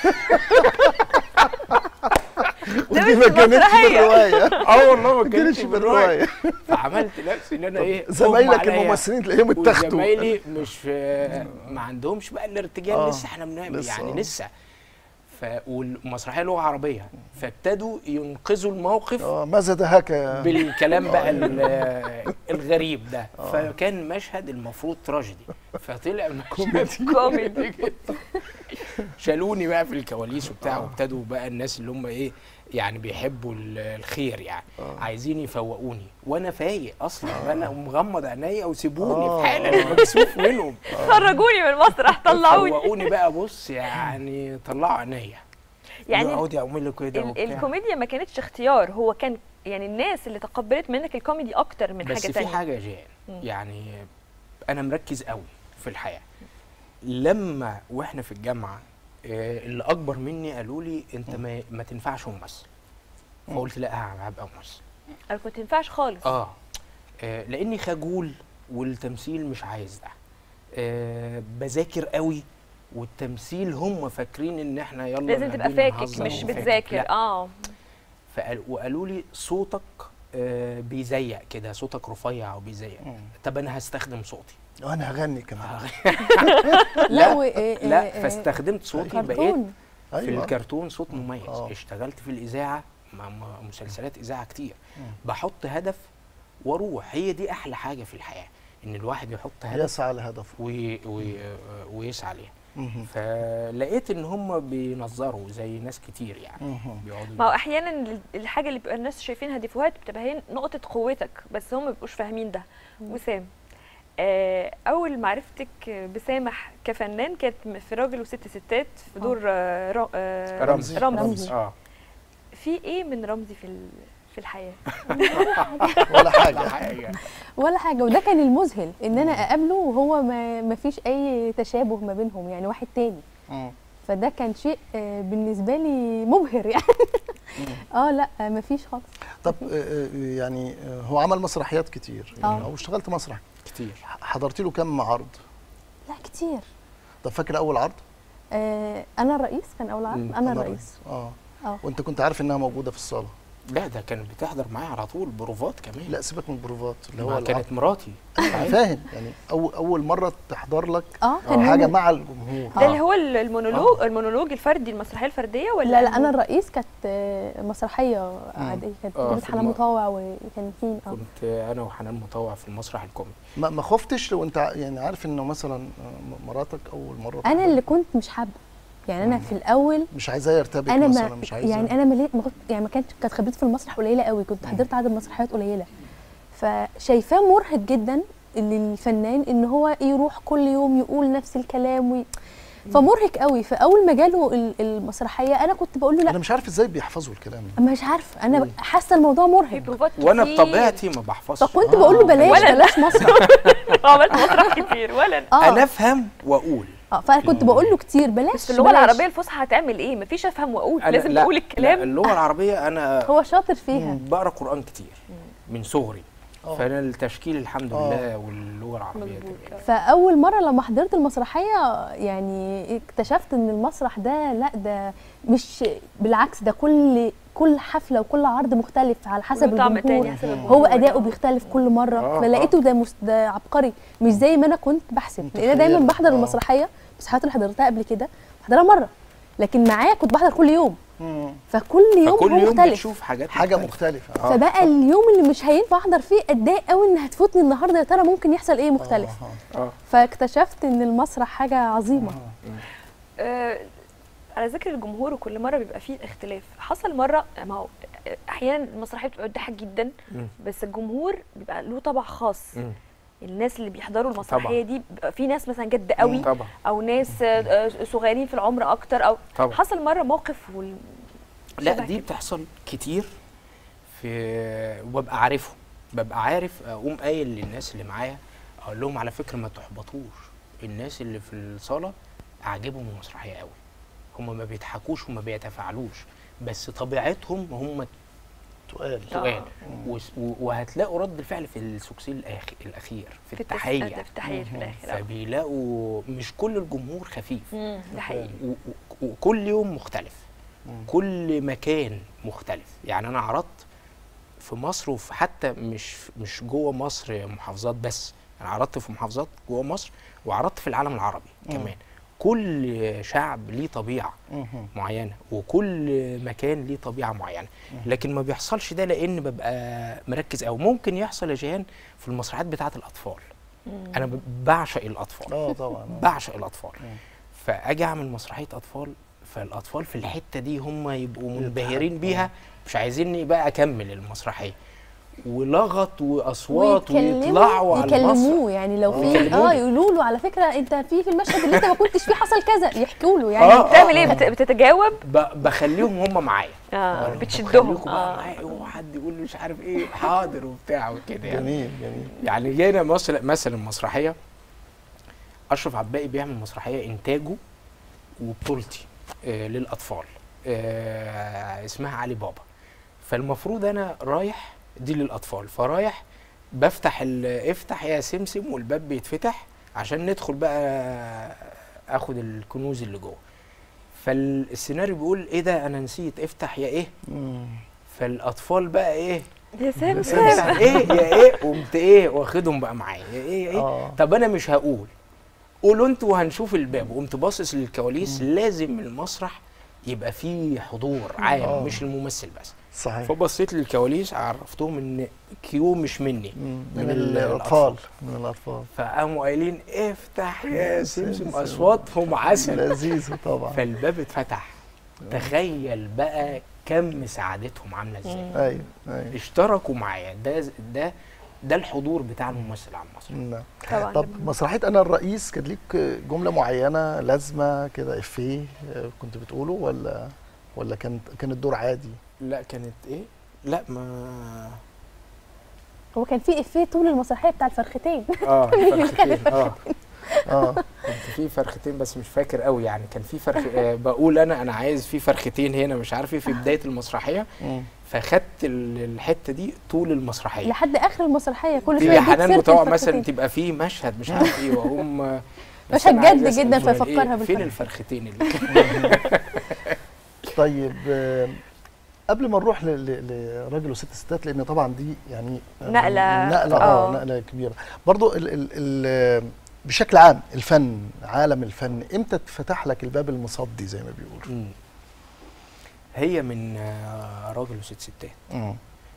ودي ما كانتش بالروايه اه والله ما ما كانتش كانتش بالروايه فعملت نفسي ان انا ايه أغمى زمايلك عليا. الممثلين تلاقيهم اتاخدوا وزمايلي مش في ما عندهمش بقى الارتجال آه، لسه احنا بنعمل لسه، يعني آه. لسه ف والمسرحيه لغه عربيه فابتدوا ينقذوا الموقف اه ماذا دهاك يا بالكلام بقى ال- الغريب ده فكان مشهد المفروض تراجيدي فطلع المشهد كوميدي جدا شالوني بقى في الكواليس وبتاع وابتدوا بقى الناس اللي هم ايه يعني بيحبوا ال- الخير يعني عايزين يفوقوني وانا فايق اصلا انا مغمض عينيا وسيبوني آه. في حالي انا مكسوف منهم خرجوني من المسرح طلعوني فوقوني بقى بص يعني طلعوا عينيا يعني يقعدوا يعملوا كده ال- وبتاع الكوميديا ما كانتش اختيار هو كان يعني الناس اللي تقبلت منك الكوميدي اكتر من بس حاجه في تانية حاجه يا جيهان مم. يعني انا مركز قوي في الحياه لما واحنا في الجامعه آه، اللي اكبر مني قالوا لي انت ما, ما تنفعش ممثل فقلت لا هبقى ممثل انا كنت ينفعش خالص اه آه، لاني خجول والتمثيل مش عايز ده آه بذاكر قوي والتمثيل هم فاكرين ان احنا يلا لازم تبقى قاعدين فاكك نهزر مش وفاكك. بتذاكر لا. اه فقال وقالوا لي صوتك آه بيزيق كده صوتك رفيع وبيزيق طب انا هستخدم صوتي وانا هغني كمان لا و... إيه- لا إيه- فاستخدمت صوتي بقيت كرتون في أيوة. الكرتون صوت مميز آه. اشتغلت في الاذاعه مع مع مسلسلات اذاعه كتير بحط هدف واروح هي دي احلى حاجه في الحياه ان الواحد يحط هدف يسعى لهدفه وي وي ويسعى ليها مهم. فلقيت ان هم بينظروا زي ناس كتير يعني مهم. بيقعدوا ما هو احيانا ال- الحاجه اللي بيبقى الناس شايفينها ديفوهات بتبقى هي نقطه قوتك بس هم ما بيبقوش فاهمين ده وسام آه، اول معرفتك بسامح كفنان كانت في راجل وست ستات في دور آه، را- آه، رمزي. رمزي رمزي. اه في ايه من رمزي في ال- في الحياه ولا حاجه حاجه ولا حاجه وده كان المذهل ان انا اقابله وهو ما ما فيش اي تشابه ما بينهم يعني واحد تاني مم. فده كان شيء آه، بالنسبه لي مبهر يعني اه لا آه، ما فيش خالص طب آه، آه، يعني آه، هو عمل مسرحيات كتير يعني آه. او اشتغلت مسرح كتير حضرتي له كم عرض لا كتير طب فاكر اول عرض آه انا الرئيس كان اول عرض مم، انا الرئيس اه اه وانت كنت عارف انها موجوده في الصاله لا ده كانت بتحضر معايا على طول بروفات كمان لا سيبك من البروفات اللي ما هو كانت مراتي العرض. فاهم يعني أول, اول مره تحضر لك اه كان حاجه يوم- مع الجمهور ده اللي هو ال- المونولوج المونولوج الفردي المسرحيه الفرديه ولا لا لا انا الرئيس كانت آه، مسرحيه عاديه كانت آه، بنت في حنان الم- مطوع وكان مين اه كنت انا وحنان مطوع في المسرح الكوميدي ما, ما خفتش لو انت ع- يعني عارف انه مثلا آه، مراتك اول مره انا تحضر، اللي كنت مش حابه يعني انا في الاول مش عايزاه يرتبك انا مثلا ما مش عايزه يعني انا ملي... ما كنت يعني ما كانت كانت خبرتي في المسرح قليله قوي كنت حضرت عدد مسرحيات قليله فشايفاه مرهق جدا للفنان ان هو يروح كل يوم يقول نفس الكلام وي... فمرهق قوي فاول ما جاله ال- المسرحيه انا كنت بقول له انا لا مش عارف ازاي بيحفظوا الكلام ده مش عارفه انا حاسه الموضوع مرهق بروفات وانا كتير. بطبيعتي ما بحفظش فكنت بقول له بلاش ولا- بلاش مسرح عملت مسرح كتير ولا اه انا افهم واقول اه فانا كنت بقول له كتير بلاش بس في اللغه بلاش. العربيه الفصحى هتعمل ايه مفيش افهم واقول أنا- لازم لا، تقول لا الكلام اللغه العربيه انا هو شاطر فيها بقرا قران كتير من صغري آه. فانا التشكيل الحمد آه. لله واللغه العربيه مظبوط تمام. فاول مره لما حضرت المسرحيه يعني اكتشفت ان المسرح ده لا ده مش بالعكس ده كل كل حفله وكل عرض مختلف على حسب له طعم الجمهور تاني حسب هو الجمهور. اداؤه بيختلف كل مره آه، فلقيته ده مس... ده عبقري مش زي ما انا كنت بحسب لان أنا دايما بحضر آه. المسرحيه بس الحاجات اللي حضرتها قبل كده بحضرها مره لكن معاه كنت بحضر كل يوم مم. فكل يوم فكل هو يوم مختلف بتشوف حاجات حاجه مختلفة. مختلفه آه. فبقى اليوم اللي مش هينفع احضر فيه اتضايق قوي ان هتفوتني النهارده يا ترى ممكن يحصل ايه مختلف آه. اه فاكتشفت ان المسرح حاجه عظيمه آه، على ذكر الجمهور وكل مره بيبقى فيه اختلاف حصل مره ما هو احيانا المسرحيه بتبقى بتضحك جدا مم. بس الجمهور بيبقى له طبع خاص مم. الناس اللي بيحضروا المسرحيه طبعاً. دي بيبقى في ناس مثلا جد قوي طبعا او ناس آه، آه، صغيرين في العمر اكتر او طبعا حصل مره موقف وال... لا شبه دي كده. بتحصل كتير في وببقى عارفهم ببقى عارف اقوم قايل للناس اللي معايا اقول لهم على فكره ما تحبطوش الناس اللي في الصاله عاجبهم المسرحيه قوي هم ما بيضحكوش وما بيتفاعلوش بس طبيعتهم هم تقال تقال وس- و- وهتلاقوا رد الفعل في السكسين الآخ- الاخير في في التحيه التحيه في التحيه في الاخر آه. فبيلاقوا مش كل الجمهور خفيف مم، ده حقيقي و- و- وكل يوم مختلف مم. كل مكان مختلف يعني انا عرضت في مصر وفي حتى مش مش جوه مصر محافظات بس انا عرضت في محافظات جوه مصر وعرضت في العالم العربي مم. كمان كل شعب ليه طبيعه مهم. معينه وكل مكان ليه طبيعه معينه لكن ما بيحصلش ده لان ببقى مركز او ممكن يحصل يا جيهان في المسرحيات بتاعه الاطفال انا ب- بعشق الاطفال اه طبعا آه. بعشق الاطفال مم. فاجي اعمل مسرحيه اطفال فالاطفال في الحته دي هم يبقوا منبهرين بيها مش عايزيني بقى اكمل المسرحيه ولغط واصوات ويطلعوا على المسرح يكلموه يعني لو في يكلموني. اه يقولوا له على فكره انت في في المشهد اللي انت ما كنتش فيه حصل كذا يحكوا له يعني آه. بتعمل ايه بت- بتتجاوب ب- بخليهم هم معايا اه طب بتشدهم خليكم بقى اه معايا وحد يقول لي مش عارف ايه حاضر وبتاع وكده يعني جميل جميل يعني جينا مثلا مثلا مسرحيه اشرف عباقي بيعمل مسرحيه انتاجه وبطولتي آه للاطفال آه اسمها علي بابا فالمفروض انا رايح دي للاطفال فرايح بفتح ال- افتح يا سمسم والباب بيتفتح عشان ندخل بقى اخد الكنوز اللي جوه فالسيناريو بيقول ايه ده انا نسيت افتح يا ايه مم. فالاطفال بقى ايه يا سلام افتح ايه يا ايه قمت ايه واخدهم بقى معايا يا ايه يا ايه آه. طب انا مش هقول قولوا انتوا وهنشوف الباب وقمت باصص للكواليس لازم المسرح يبقى فيه حضور عام آه. مش الممثل بس صحيح فبصيت للكواليس عرفتهم ان كيو مش مني مم. من من ال- الاطفال من الاطفال فقاموا قايلين افتح يا سمسم اصواتهم عسل لذيذ طبعا فالباب اتفتح تخيل بقى كم سعادتهم عامله ازاي ايوه ايوه اشتركوا معايا ده ده ده الحضور بتاع الممثل على المسرح نعم. طبعا طب مسرحيه انا الرئيس كان ليك جمله معينه لازمه كده افيه آه، كنت بتقوله ولا ولا كان كان الدور عادي لا كانت ايه لا ما هو كان في افيه طول المسرحيه بتاع الفرختين اه فرختين اه اه كنت في فرختين بس مش فاكر قوي يعني كان في فرخ آه بقول انا انا عايز في فرختين هنا مش عارف ايه في بدايه المسرحيه مم. فخدت ال- الحته دي طول المسرحيه لحد اخر المسرحيه كل في شويه يديك حنان سيرة مطوع الفرختين. مثلا تبقى في مشهد مش عارف ايه واقوم آه، بس مشهد أنا عايز جد أسأل جدا سؤال، فيفكرها إيه فين بالفرخ. الفرختين اللي طيب آه، قبل ما نروح ل- ل- لراجل وست ستات لان طبعا دي يعني نقلة. نقله اه آه. نقله كبيره برضو ال ال ال بشكل عام الفن عالم الفن امتى اتفتح لك الباب المصدي زي ما بيقولوا مم. هي من آه، راجل وست ستات مم.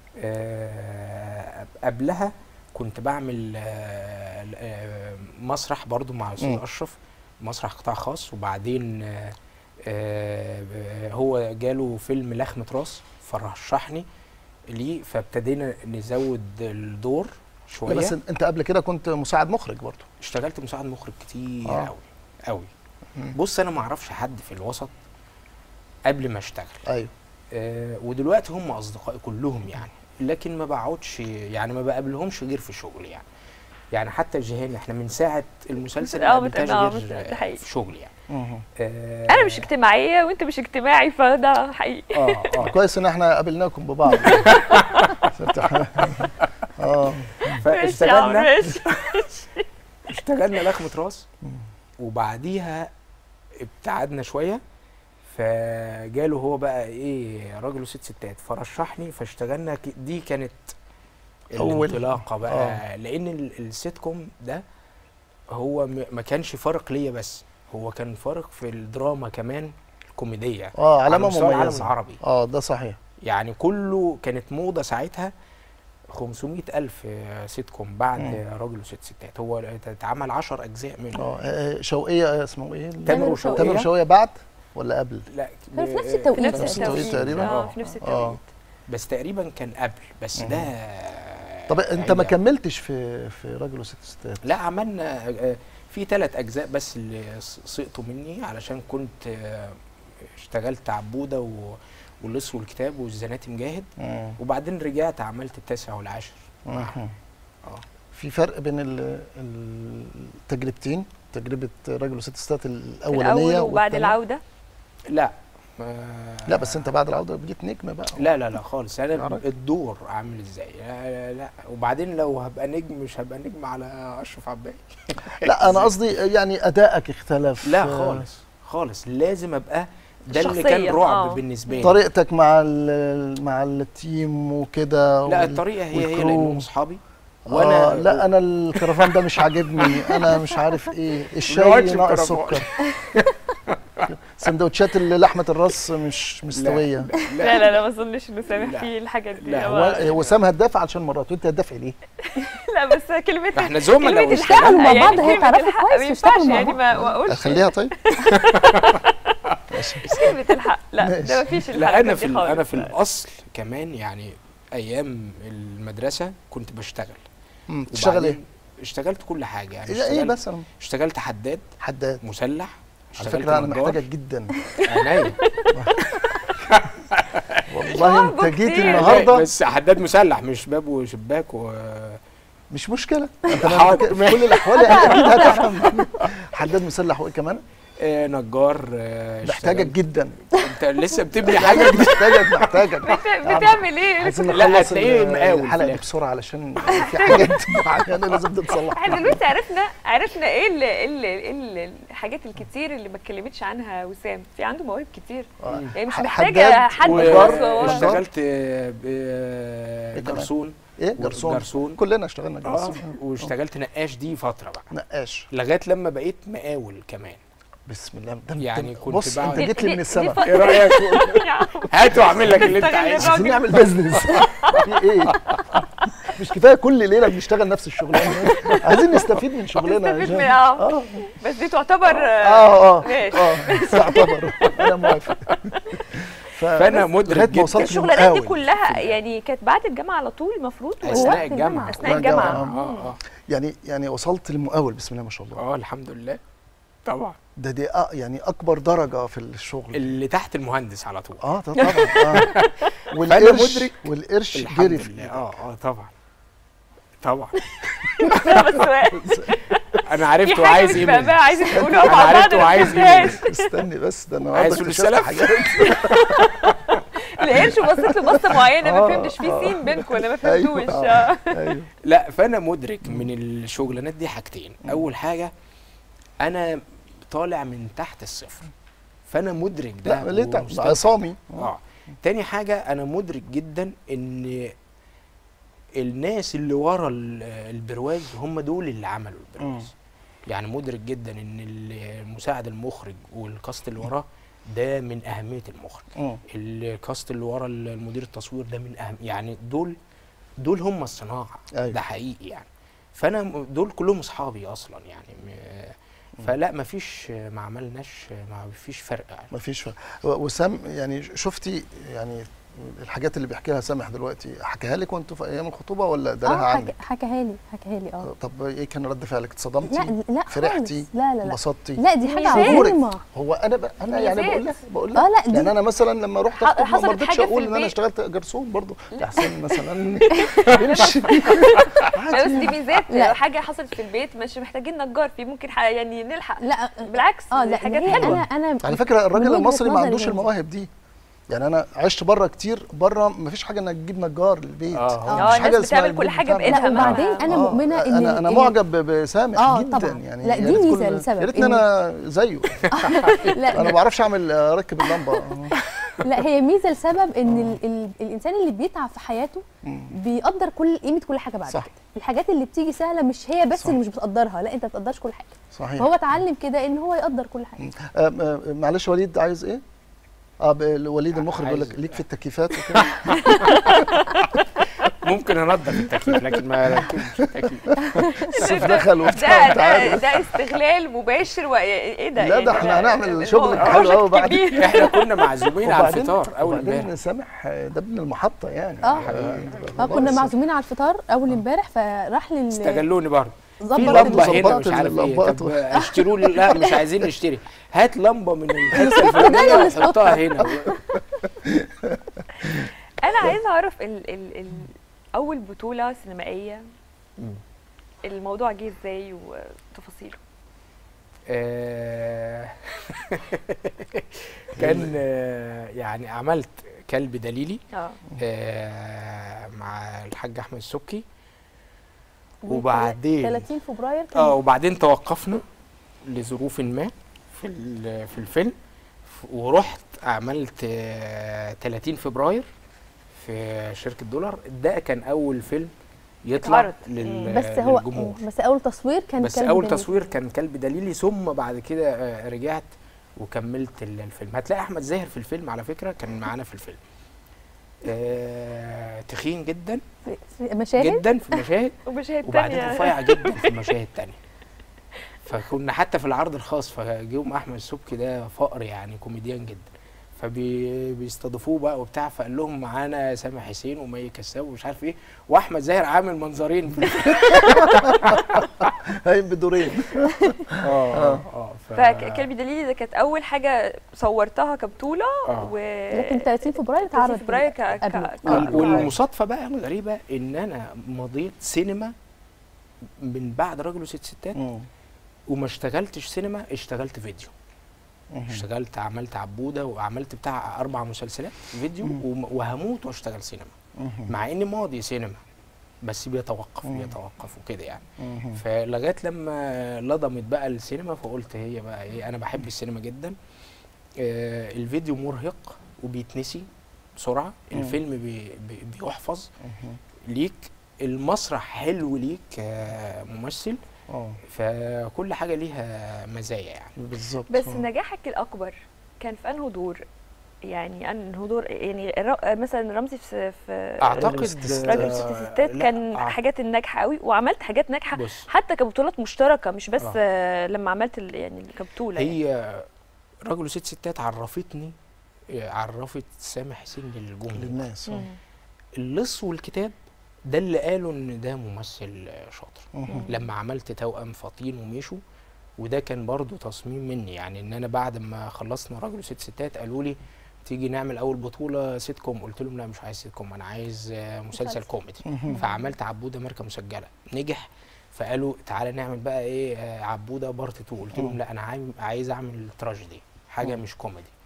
آه، قبلها كنت بعمل آه، آه، مسرح برضو مع الاستاذ مم. اشرف مسرح قطاع خاص وبعدين آه، آه، هو جاله فيلم لخمة راس فرشحني ليه فابتدينا نزود الدور لا شويه بس انت قبل كده كنت مساعد مخرج برضو اشتغلت مساعد مخرج كتير آه. قوي قوي مم. بص انا ما اعرفش حد في الوسط قبل ما اشتغل ايوه آه ودلوقتي هم اصدقائي كلهم يعني لكن ما بقعدش يعني ما بقابلهمش غير في شغل يعني يعني حتى جيهان احنا من ساعه المسلسل آه، ما بت- قابلتهاش آه، غير بت- ده آه، حقيقي. في شغل يعني مم. آه انا مش اجتماعيه وانت مش اجتماعي فده حقيقي اه اه كويس ان احنا قابلناكم ببعض اه ماشي يا عمرو، فاشتغلنا ماشي اشتغلنا لخمة راس وبعديها ابتعدنا شويه فجاله هو بقى ايه راجل وست ستات فرشحني فاشتغلنا ك- دي كانت أول. الانطلاقه بقى آه. لان ال- السيت كوم ده هو م- ما كانش فارق ليا بس هو كان فارق في الدراما كمان الكوميديه اه علامه مستوى العالم مميزه العربي اه ده صحيح يعني كله كانت موضه ساعتها 500 ألف سيت كوم بعد مم. راجل وست ستات هو اتعمل 10 أجزاء منه اه آه، شوقيه آه، اسمه ايه تامر وشوقية. تامر وشوقية شوقيه بعد ولا قبل لا كان في نفس ب- التوقيت. في نفس نفس التوقيت التوقيت تقريبا؟ اه في نفس اه التوقيت بس تقريبا كان قبل بس ده طب انت ما هي- كملتش في في راجل وست ستات لا عملنا آه، في ثلاث اجزاء بس اللي س- سقطوا مني علشان كنت آه، اشتغلت عبوده و- واللص والكتاب والزناتي مجاهد مم. وبعدين رجعت عملت التاسع والعاشر مم. اه في فرق بين ال- التجربتين تجربه راجل وست ستات الاولانيه الاول وبعد والتانية؟ العوده لا آه، لا بس انت بعد العوده بقيت نجم بقى لا لا لا خالص يا انا راجل. الدور عامل ازاي لا, لا, لا وبعدين لو هبقى نجم مش هبقى نجم على اشرف عباي لا انا قصدي يعني ادائك اختلف لا آه، خالص خالص لازم ابقى ده اللي كان الشخصية، رعب آه. بالنسبه لي طريقتك مع ال- مع التيم وكده لا وال- الطريقه هي هي والكرو. لانهم اصحابي وانا آه لا انا الكرفان ده مش عاجبني انا مش عارف ايه الشاي نقعدش ناقص الكرفان. سكر سندوتشات اللي لحمه الراس مش مستويه لا لا لا ما اظنش انه سامح لا. فيه الحاجات دي لا، هو- هو وسام هتدافع علشان مراته انت هتدافع ليه؟ لا بس كلمه احنا زملاء كلمة واشتغلنا. اشتغلوا مع يعني بعض هي كلمة تعرفوا الحق كويس ما واشتغلوا ينفعش مع يعني بعض ما ما اقولش اخليها طيب؟ كلمه الحق لا ماشي. ده ما فيش لا انا في دي ال- خالص. انا في الاصل كمان يعني ايام المدرسه كنت بشتغل مم، تشتغل ايه؟ وبعدين اشتغلت كل حاجه يعني ايه ايه اشتغلت, بس انا اشتغلت حداد حداد مسلح على اشتغلت فكره انا نجار. محتاجك جدا عينيا والله انت صعب جيت كتير. النهارده بس حداد مسلح مش باب وشباك و مش مشكله انت لما حاضر. تك- في كل الاحوال يعني اكيد هتفهم حداد مسلح وايه كمان؟ آه، نجار آه، محتاجك اشتغلت. جدا انت لسه بتبني حاجه جديدة. محتاجك محتاجك بت- بتعمل ايه عايزين لا، نخلص هتلاقيه ال- مقاول في الحلقه دي الآخر. بسرعه علشان في حاجات معينه لازم تتصلح احنا دلوقتي عرفنا عرفنا ايه ال ال ال الحاجات الكتير اللي ما اتكلمتش عنها وسام في عنده مواهب كتير آه. يعني مش ح- محتاجه حداد حد ونجار خاص ورا. اشتغل. اشتغلت آه، ب- آه، إيه كمان؟ جرسون ايه جرسون جرسون كلنا اشتغلنا اه جرسون واشتغلت نقاش دي فتره بقى نقاش لغايه لما بقيت مقاول كمان بسم الله ده انت- يعني كنت بص بقعد- انت دي- جيت لي دي- من دي السما فترة- ايه رايك يا عم. هات واعمل لك اللي انت استغل عايزه الراجل. عايزين نعمل بيزنس في ايه مش كفايه كل ليله بنشتغل نفس الشغلانه عايزين نستفيد من شغلنا يا نستفيد جماعة. من- آه. اه بس دي تعتبر اه اه ماشي. اه تعتبر انا موافق ف- فانا مدرك لغايه ما جدا. وصلت الشغلانات دي للمقاول. كلها يعني كانت بعد الجامعه على طول المفروض ولا اثناء وقت الجامعه اثناء الجامعة. الجامعه اه اه يعني يعني وصلت للمقاول بسم الله ما شاء الله اه الحمد لله طبعا ده دي آه يعني اكبر درجه في الشغل اللي تحت المهندس على طول اه ده طبعا اه والقرش مدرك والقرش جري الحمد في لله إيدك. اه اه طبعا طبعا بس انا عرفت في هو حاجه عايز مش ايه بقى مني. عايزين نقولها أنا مع بعض عرفت هو ما عايز إيه فهمتهاش. استني بس ده انا عايز اكتشفت فلوس حاجات القرش بصيت له بصه معينه ما آه، فهمتش في آه. سين بينكم انا ما أيوة، فهمتوش آه. آه. ايوه لا فانا مدرك من الشغلانات دي حاجتين اول حاجه انا طالع من تحت الصفر فانا مدرك ده لا ليه تعب؟ ومستوعب. عصامي اه تاني حاجه انا مدرك جدا ان الناس اللي ورا ال- البرواز هم دول اللي عملوا البرواز يعني مدرك جدا ان المساعد المخرج والكاست اللي وراه ده من اهميه المخرج مم. الكاست اللي ورا المدير التصوير ده من اهم يعني دول دول هم الصناعه أيوة. ده حقيقي يعني فانا م- دول كلهم اصحابي اصلا يعني م- فلا ما فيش ما عملناش ما فيش فرق يعني مفيش فرق و- وسام يعني شفتي يعني الحاجات اللي بيحكيها سامح دلوقتي حكاها لك وانتوا في ايام الخطوبه ولا ده لها اه عنك؟ حك- حكاها لي حكاها لي اه طب ايه كان رد فعلك اتصدمتي؟ لا لا فرحتي؟ خالص. لا لا لا انبسطتي؟ لا دي حاجه ميزات. عظيمه هو انا ب... انا يعني ميزات. بقول لك بقول لك اه لا دي يعني انا مثلا لما رحت ح- أخطب ما حصلت رضيتش حاجة في اقول ان انا البيت. اشتغلت جرسون برضه يا حسين مثلا يمشي لا بس دي ميزات لا. حاجه حصلت في البيت مش محتاجين نجار فيه ممكن ح- يعني نلحق لا بالعكس اه دي لا حاجات هي حلوه انا انا على فكره الراجل من وجهة المصري ما نظري عندوش هي دي. المواهب دي يعني انا عشت بره كتير بره ما فيش حاجه انك تجيب نجار للبيت آه، اه مفيش الناس اسمها بتعمل كل البيت حاجه بتعمل. بايدها لا وبعدين مهما- انا آه، مؤمنه ان انا انا إن- معجب ب- بسامح آه، جدا طبعاً. يعني لا، يا دي ريت ميزة كل- لسبب يا ريتني إن- انا زيه لا انا ما بعرفش اعمل اركب اللمبه لا هي ميزه لسبب ان ال ال الانسان اللي بيتعب في حياته بيقدر كل قيمه كل حاجه بعد صح. كده الحاجات اللي بتيجي سهله مش هي بس صح. اللي مش بتقدرها لا انت ما بتقدرش كل حاجه صحيح فهو اتعلم كده ان هو يقدر كل حاجه آه، آه، معلش وليد عايز ايه؟ اه ب- وليد المخرج بيقول لك عايز- ليك في التكييفات وكده ممكن انضف التكييف لكن ما ركبش التكييف الصيف دخل وبتاع ده انت ده, عارف ده استغلال مباشر و... ايه ده لا، ده يعني احنا هنعمل اللي شغل هو حلو أوي project بعد. كبير. احنا كنا معزومين على الفطار اول امبارح وبعدين سامح آه، ده ابن المحطه يعني اه آه، اه كنا معزومين على الفطار اول امبارح فراح لل استغلوني برضه ظبط في برضه لمبه هنا ظبطت مش عارف ايه اللمبات طب و- اشتروا لي لا مش عايزين نشتري هات لمبه من الحته الفلانيه وحطها هنا انا عايزه اعرف ال... ال... ال... اول بطوله سينمائيه مم. الموضوع جه ازاي وتفاصيله آه، كان آه، يعني عملت كلب دليلي اه آه، مع الحاج احمد السبكي وبعدين 30 فبراير كان اه وبعدين توقفنا لظروف ما في ال- في الفيلم ف- ورحت عملت آه، 30 فبراير في شركه دولار ده كان اول فيلم يطلع اتعرض. لل بس هو للجمهور بس اول تصوير كان بس كلب اول دليل. تصوير كان كلب دليلي ثم بعد كده آه، رجعت وكملت ال- الفيلم هتلاقي احمد زاهر في الفيلم على فكره كان معانا في الفيلم آه تخين جدا في- في مشاهد جدا في المشاهد ومشاهد وبعدين تانية رفيع جدا في المشاهد التانية فكنا حتى في العرض الخاص فجيهم احمد السبكي ده فقر يعني كوميديان جدا فبيستضيفوه بقى وبتاع فقال لهم معانا سامح حسين ومي كساب ومش عارف ايه واحمد زاهر عامل منظرين في هاي بدورين اه اه ف- فكلبي دليلي ده كانت اول حاجه صورتها كبطوله آه. و لكن 30 فبراير اتعرض فبراير ك... ك... قبله. ك... وال- والمصادفه بقى الغريبه ان انا مضيت سينما من بعد رجل وست ستات مم. وما اشتغلتش سينما اشتغلت فيديو مم. اشتغلت عملت عبوده وعملت بتاع اربع مسلسلات فيديو وم- وهموت واشتغل سينما مم. مع اني ماضي سينما بس بيتوقف مم. بيتوقف وكده يعني مم. فلغايه لما لضمت بقى السينما فقلت هي بقى ايه انا بحب السينما جدا آه الفيديو مرهق وبيتنسي بسرعه مم. الفيلم بي بي بيحفظ مم. ليك المسرح حلو ليك كممثل اه فكل حاجه ليها مزايا يعني بالظبط بس آه. نجاحك الاكبر كان في انه دور يعني انه دور يعني الر- مثلا رمزي في في اعتقد راجل ست ستات لا، كان أع- حاجات الناجحه قوي وعملت حاجات ناجحه بص حتى كبطولات مشتركه مش بس آه. آه. لما عملت ال- يعني كبطوله يعني. هي راجل وست ستات عرفتني عرفت سامح حسين للجمهور للناس آه. مم. اللص والكتاب ده اللي قالوا ان ده ممثل شاطر مم. لما عملت توأم فاطين وميشو وده كان برضو تصميم مني يعني ان انا بعد ما خلصنا راجل وست ستات قالوا لي تيجي نعمل اول بطوله سيت كوم قلت لهم لا مش عايز سيت كوم انا عايز آه، مسلسل مسلسل. كوميدي مم. فعملت عبوده ماركه مسجله نجح فقالوا تعالى نعمل بقى ايه آه، عبوده بارت 2 قلت لهم لا انا عايم- عايز اعمل تراجيدي حاجه مش كوميدي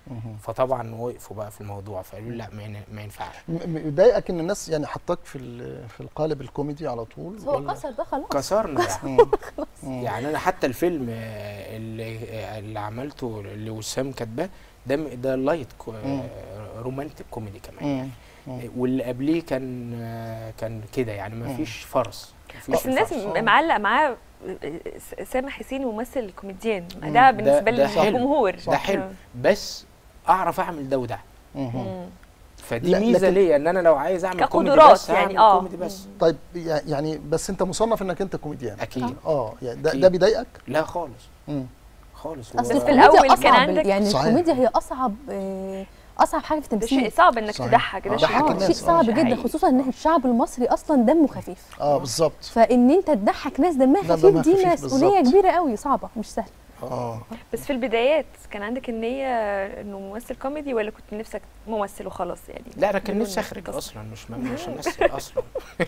فطبعا وقفوا بقى في الموضوع فقالوا لي لا ما ين- ما ينفعش م- م- يضايقك ان الناس يعني حطاك في ال- في القالب الكوميدي على طول بس هو كسر ده خلاص كسرنا يعني. مم. يعني انا حتى الفيلم آه، اللي آه، اللي عملته اللي وسام كاتباه ده م- ده لايت كو- مم. آه، رومانتك كوميدي كمان مم. يعني مم. واللي قبليه كان آه، كان كده يعني ما مم. فيش فرص مفيش بس الناس فرص. آه. معلق معاه س- سامح حسين ممثل كوميديان مم. ده بالنسبه ده- ده حلو. للجمهور ده حلو بس اعرف اعمل ده وده مم. مم. فدي لا، ميزه لكن- ليا ان انا لو عايز اعمل كوميدي كقدرات بس يعني، هعمل آه. كوميدي بس طيب يع- يعني بس انت مصنف انك انت كوميديان اكيد اه يعني ده, أكيد. ده بيضايقك لا خالص مم. خالص اصل هو- في الأول الكوميديا كان أصعب، عندك- يعني صحيح. الكوميديا هي اصعب آه، اصعب حاجه في ده شيء التمثيل صعب انك صحيح. تضحك ده آه. شيء ضحك آه، الناس، شيء صعب مش جدا حقيقي. خصوصا ان الشعب المصري اصلا دمه خفيف اه بالظبط فان انت تضحك ناس دمها لا، خفيف دمها دي خفيف مسؤوليه بالظبط. كبيره قوي صعبه مش سهله اه بس في البدايات كان عندك النية انه ممثل كوميدي ولا كنت نفسك ممثل وخلاص يعني لا انا كان بدون نفسي اخرج قصة. اصلا مش م- مش همثل اصلا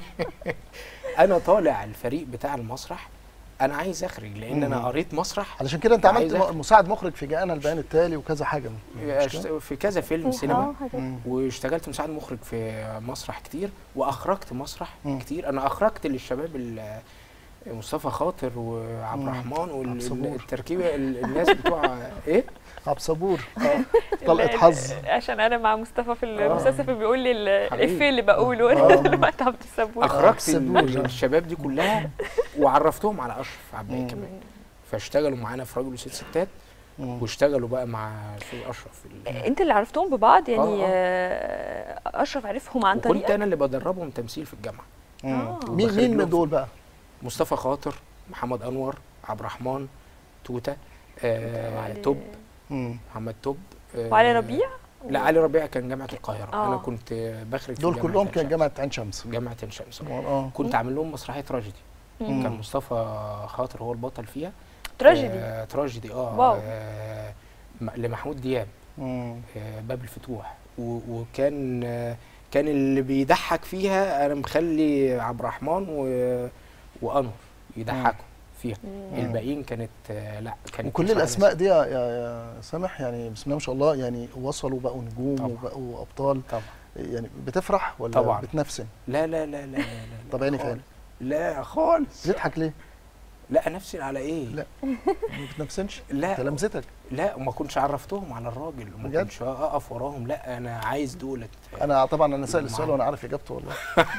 انا طالع الفريق بتاع المسرح انا عايز اخرج لان انا مم. قريت مسرح علشان كده انت عملت عايز أخرج. م- مساعد مخرج في جاءنا البيان التالي وكذا حاجه مش كده؟ اشت- في كذا فيلم سينما اه حاجه مم. واشتغلت مساعد مخرج في مسرح كتير واخرجت مسرح مم. كتير انا اخرجت للشباب ال- مصطفى خاطر وعبد مم. الرحمن عبد صبور. والتركيبه الناس بتوع ايه عبد صبور طلقه ال- حظ عشان انا مع مصطفى في المسلسل فبيقول لي ال- حبيبي. الافيه اللي بقوله آه. انا دلوقتي عبد الصبور اخرجت صبور. ال- الشباب دي كلها وعرفتهم على اشرف عباية مم. كمان فاشتغلوا معانا في راجل وست ستات مم. واشتغلوا بقى مع الاستاذ اشرف في ال- انت اللي عرفتهم ببعض يعني آه، آه، اشرف عرفهم عن وكنت طريقك انا اللي بدربهم تمثيل في الجامعه مم. آه. مين وبخرج مين لهم من في- دول بقى؟ مصطفى خاطر محمد انور عبد الرحمن توته آه وعلي- توب مم. محمد توب آه وعلي ربيع لا علي ربيع كان جامعه القاهره آه. انا كنت بخرج في دول جامعة كلهم عين كان شمس. جامعه عين شمس جامعه عين شمس اه كنت عامل لهم مسرحيه تراجيدي مم. كان مصطفى خاطر هو البطل فيها تراجيدي آه تراجيدي اه, واو. آه م- لمحمود دياب مم. آه باب الفتوح و- وكان آه كان اللي بيضحك فيها انا مخلي عبد الرحمن و... وانور يضحكوا فيها مم. الباقيين كانت آه لا كانت وكل مسرحية الاسماء دي يا, يا, يا سامح يعني بسم الله ما شاء الله يعني وصلوا بقوا نجوم طبعا. وبقوا ابطال طبعا يعني بتفرح ولا طبعا. بتنفسن؟ لا لا لا لا لا, لا طب عيني خالص. فين؟ لا خالص بتضحك ليه؟ لا نفسي على ايه لا. ما بتنفسنش؟ لا انت لمستك لا وما كنتش عرفتهم على الراجل وما بجد؟ كنتش اقف وراهم لا انا عايز دولت انا طبعا انا سائل معاك. السؤال وانا عارف اجابته والله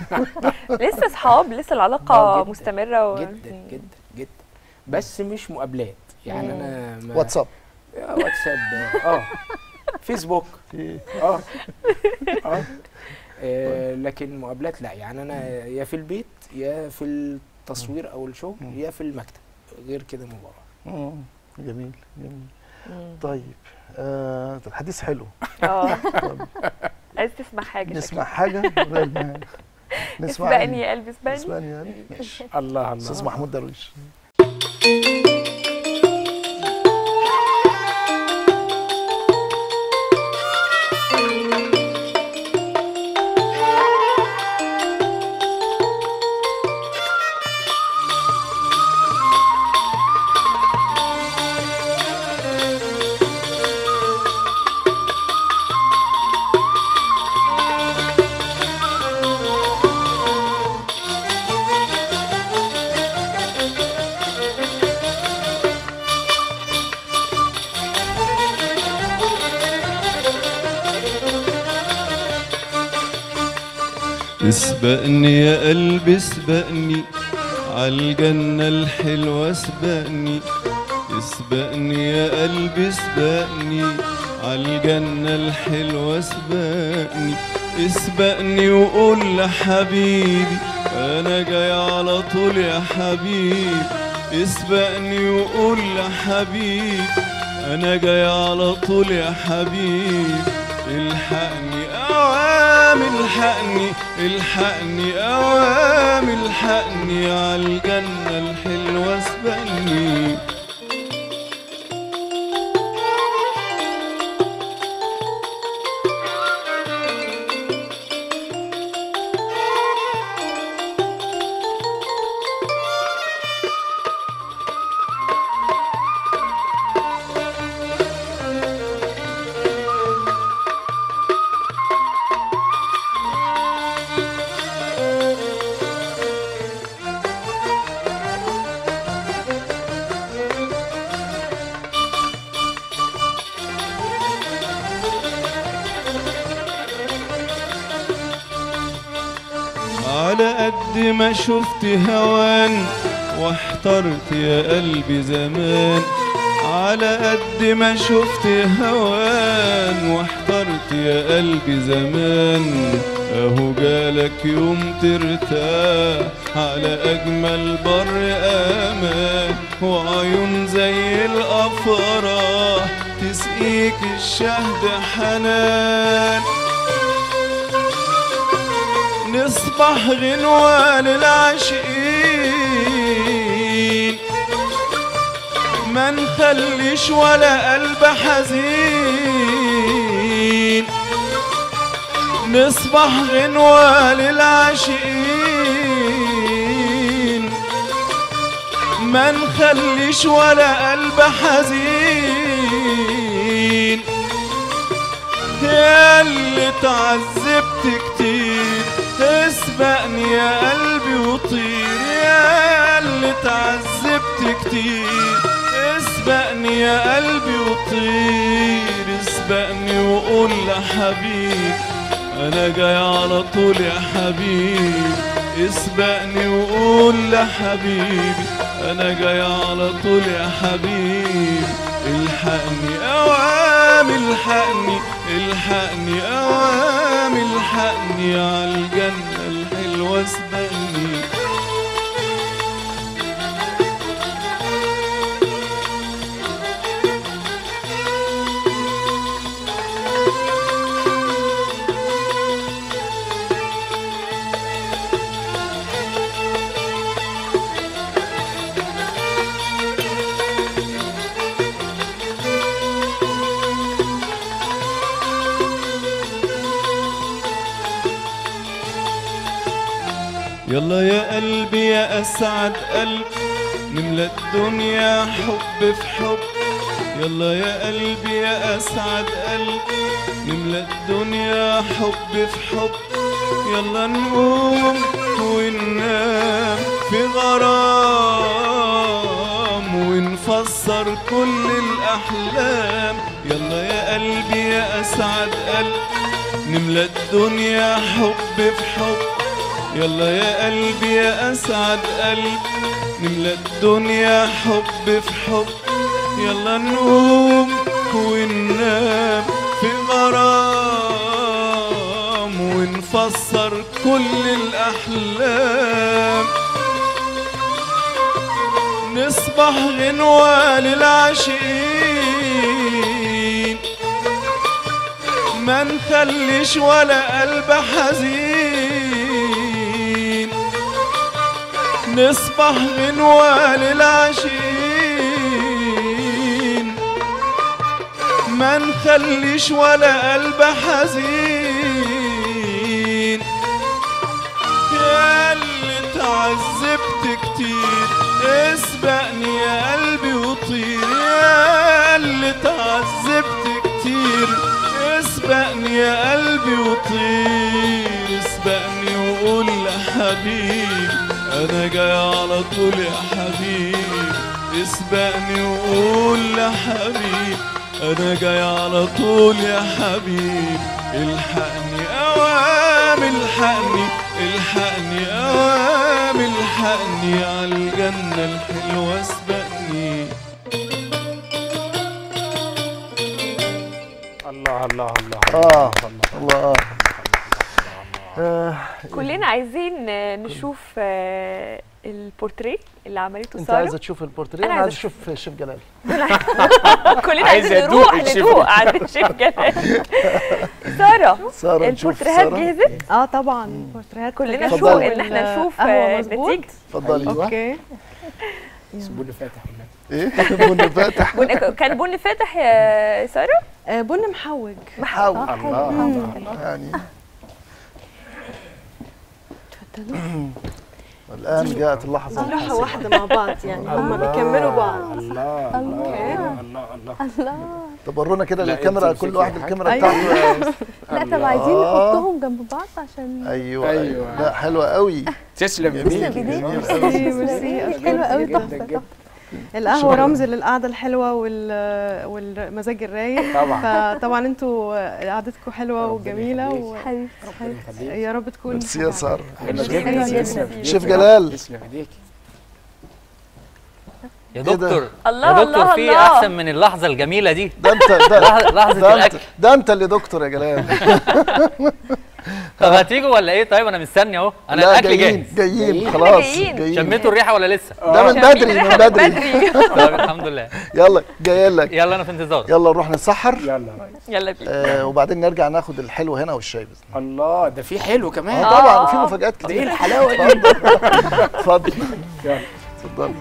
لسه اصحاب لسه العلاقه آه، جداً. مستمره و... جدا جدا جدا بس مش مقابلات يعني مم. انا ما واتساب آه، واتساب اه فيسبوك في اه اه آه، لكن مقابلات لا يعني انا يا في البيت يا في التصوير او الشغل مم. يا في المكتب غير كده ما بقى مم. جميل جميل مم. طيب آه ده الحديث حلو اه طب عايز تسمع حاجه نسمع حاجه غير ما- نسمع اسبقني يا قلبي اسبقني اسباني يعني ماشي الله استاذ الله محمود درويش اسبقني يا قلبي اسبقني عالجنة الحلوة اسبقني اسبقني يا قلبي اسبقني عالجنة الحلوة اسبقني اسبقني وقول لحبيبي انا جاي على طول يا حبيبي اسبقني وقول لحبيبي انا جاي على طول يا حبيبي الحقني اوام الحقني الحقني اوام الحقني عالجنة الحلوة اسبقني على قد ما شفت هوان واحترت يا قلبي زمان على قد ما شفت هوان واحترت يا قلبي زمان اهو جالك يوم ترتاح على اجمل بر امان وعيون زي الافراح تسقيك الشهد حنان نصبح غنوة للعاشقين ما نخليش ولا قلب حزين نصبح غنوة للعاشقين ما نخليش ولا قلب حزين يا اللي تعذبت كتير اسبقني يا قلبي وطير يا اللي تعذبت كتير اسبقني يا قلبي وطير اسبقني وقول لحبيب انا جاي على طول يا حبيبي اسبقني وقول لحبيبي انا جاي على طول يا حبيبي الحقني اوام الحقني الحقني اوام الحقني عالجنة الحلوة اسبقني يلا يا قلبي يا أسعد قلب نملى الدنيا حب في حب يلا يا قلبي يا أسعد قلب نملى الدنيا حب في حب يلا نقوم وننام في غرام ونفسر كل الأحلام يلا يا قلبي يا أسعد قلب نملى الدنيا حب في حب يلا يا قلبي يا أسعد قلب نملى الدنيا حب في حب يلا نقوم وننام في غرام ونفسر كل الأحلام نصبح غنوة للعاشقين ما نخليش ولا قلب حزين نصبح غنوة للعاشقين ما نخليش ولا قلب حزين يا اللي تعذبت كتير اسبقني يا قلبي وطير يا اللي تعذبت كتير اسبقني يا قلبي وطير اسبقني وقول لحبيب انا جاي على طول يا حبيب اسبقني وقول لحبيب انا جاي على طول يا حبيب الحقني اوام الحقني الحقني اوام الحقني عالجنة الحلوة اسبقني الله الله الله اه الله آه. كلنا عايزين آه، نشوف آه، البورتريه اللي عملته انت ساره عايزه تشوف البورتريه أنا انا عايز عايزة اشوف شيف جلال كلنا عايزة عايزين أدوق نروح الشيف ندوق ده. عند الشيف جلال ساره ساره نشوف البورتريهات ساره جهزت اه طبعا بورتريهات كلنا جاهزة. شوق اتفضلي. ان احنا نشوف قهوة آه، مظبوط. النتيجه اتفضلي اوكي سيبوني فاتح والنبي. ايه بن فاتح بن- كان بن فاتح يا ساره آه بن محوج حاول آه، حلو. الله مم. الله يعني اتفضلوا الان جاءت اللحظه نروح الحاسمة. واحده مع بعض يعني هم بيكملوا بعض الله الله الله الله الله طب ورونا كده لا، للكاميرا انت كل امسكي واحد حاجة. الكاميرا أيوة. بتاعته لا طب عايزين الله. نحطهم جنب بعض عشان ايوه أيوة. ايوه لا حلوه قوي تسلم جميل ايديك جميل تسلم قوي ايديك ميرسي. حلوه قوي جدا تحفه جدا. تحفه القهوه شكراً. رمز للقعده الحلوه وال والمزاج الرايق طبعا فطبعا انتوا قعدتكم حلوه وجميله و... حبيبتي ربنا يخليك يا رب تكون ميرسي يا ساره حلوة حلوة جدا جدا. تسلم إيديك. شيف جلال. تسلم ايديك يا إيه ده؟ دكتور الله يا دكتور الله في الله. احسن من اللحظه الجميله دي ده انت ده, لحظه لحظة ده انت الاكل ده انت اللي دكتور يا جلال طب هتيجوا ولا ايه طيب انا مستني اهو انا لا الاكل جايين جاهز جايين جايين. خلاص جايين. جايين شميتوا الريحه ولا لسه ده من بدري من بدري طب الحمد لله يلا جاي لك يلا انا في انتظار يلا نروح نتسحر يلا يلا بينا آه وبعدين نرجع ناخد الحلو هنا والشاي باذن الله ده في حلو الله كمان اه طبعا آه. في مفاجآت ده ايه كتير الحلاوه دي اتفضل يلا. اتفضل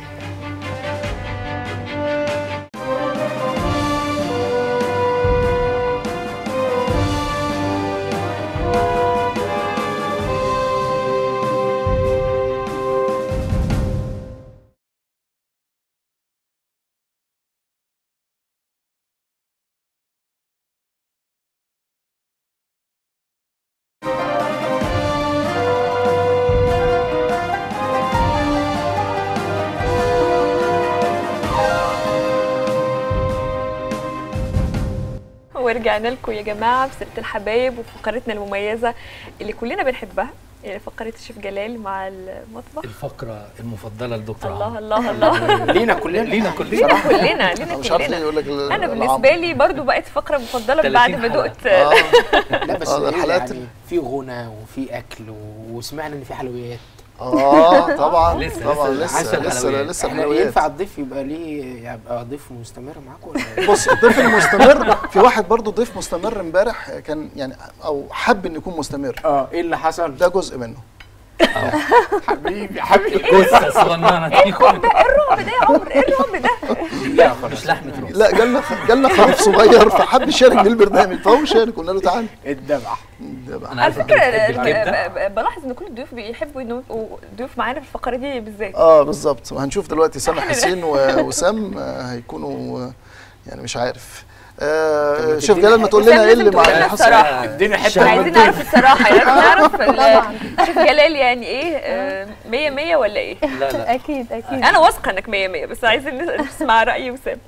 ورجعنا لكم يا جماعه في سيره الحبايب وفقرتنا المميزه اللي كلنا بنحبها يعني فقره الشيف جلال مع المطبخ الفقره المفضله لدكتور الله الله الله لينا كلنا لينا كلنا لينا كلنا لينا انا مش عارف ليه كلنا يقول لك ال- انا العم. بالنسبه لي برضو بقت فقره مفضله 30 بعد ما حلقة. دقت اه لا بس آه، ده إيه الحلقات يعني في غنى وفي اكل وسمعنا ان في حلويات اه طبعا لسه- طبعا لسه لسه عسل لسه حلويات. لسه احنا حلويات ينفع الضيف يبقى ليه يبقى ضيف مستمر معاكم ولا إيه؟ بص الضيف المستمر في واحد برضو ضيف مستمر امبارح كان يعني او حب انه يكون مستمر اه ايه اللي حصل ده جزء منه حبيبي حبيبي جثه الصغننه دي الرعب ده ايه الرعب ده يا عمر ايه الرعب ده لا خلاص مش لحمه روز لا جالنا جالنا خروف صغير فحب يشارك بالبرنامج فهو شارك قلنا له تعالى الدبح ده بقى. انا على عارف انت فكره بتحب الكبده ب- ب- بلاحظ ان كل الضيوف بيحبوا انه يبقوا ضيوف معانا في الفقره دي بالذات اه بالظبط وهنشوف دلوقتي سامح حسين ووسام آه، هيكونوا آه، يعني مش عارف طب آه ما شوف تدينا جلال ما حتة. تقول لنا وسام ايه لازم اللي تقول مع لنا اللي حصل الصراحة. ادينا احنا حته عايزين من نعرف الصراحه يعني نعرف ال- طبعا شوف جلال يعني ايه آه، مية مية ولا ايه لا لا اكيد اكيد انا واثقه انك مية مية بس عايزين نسمع راي وسام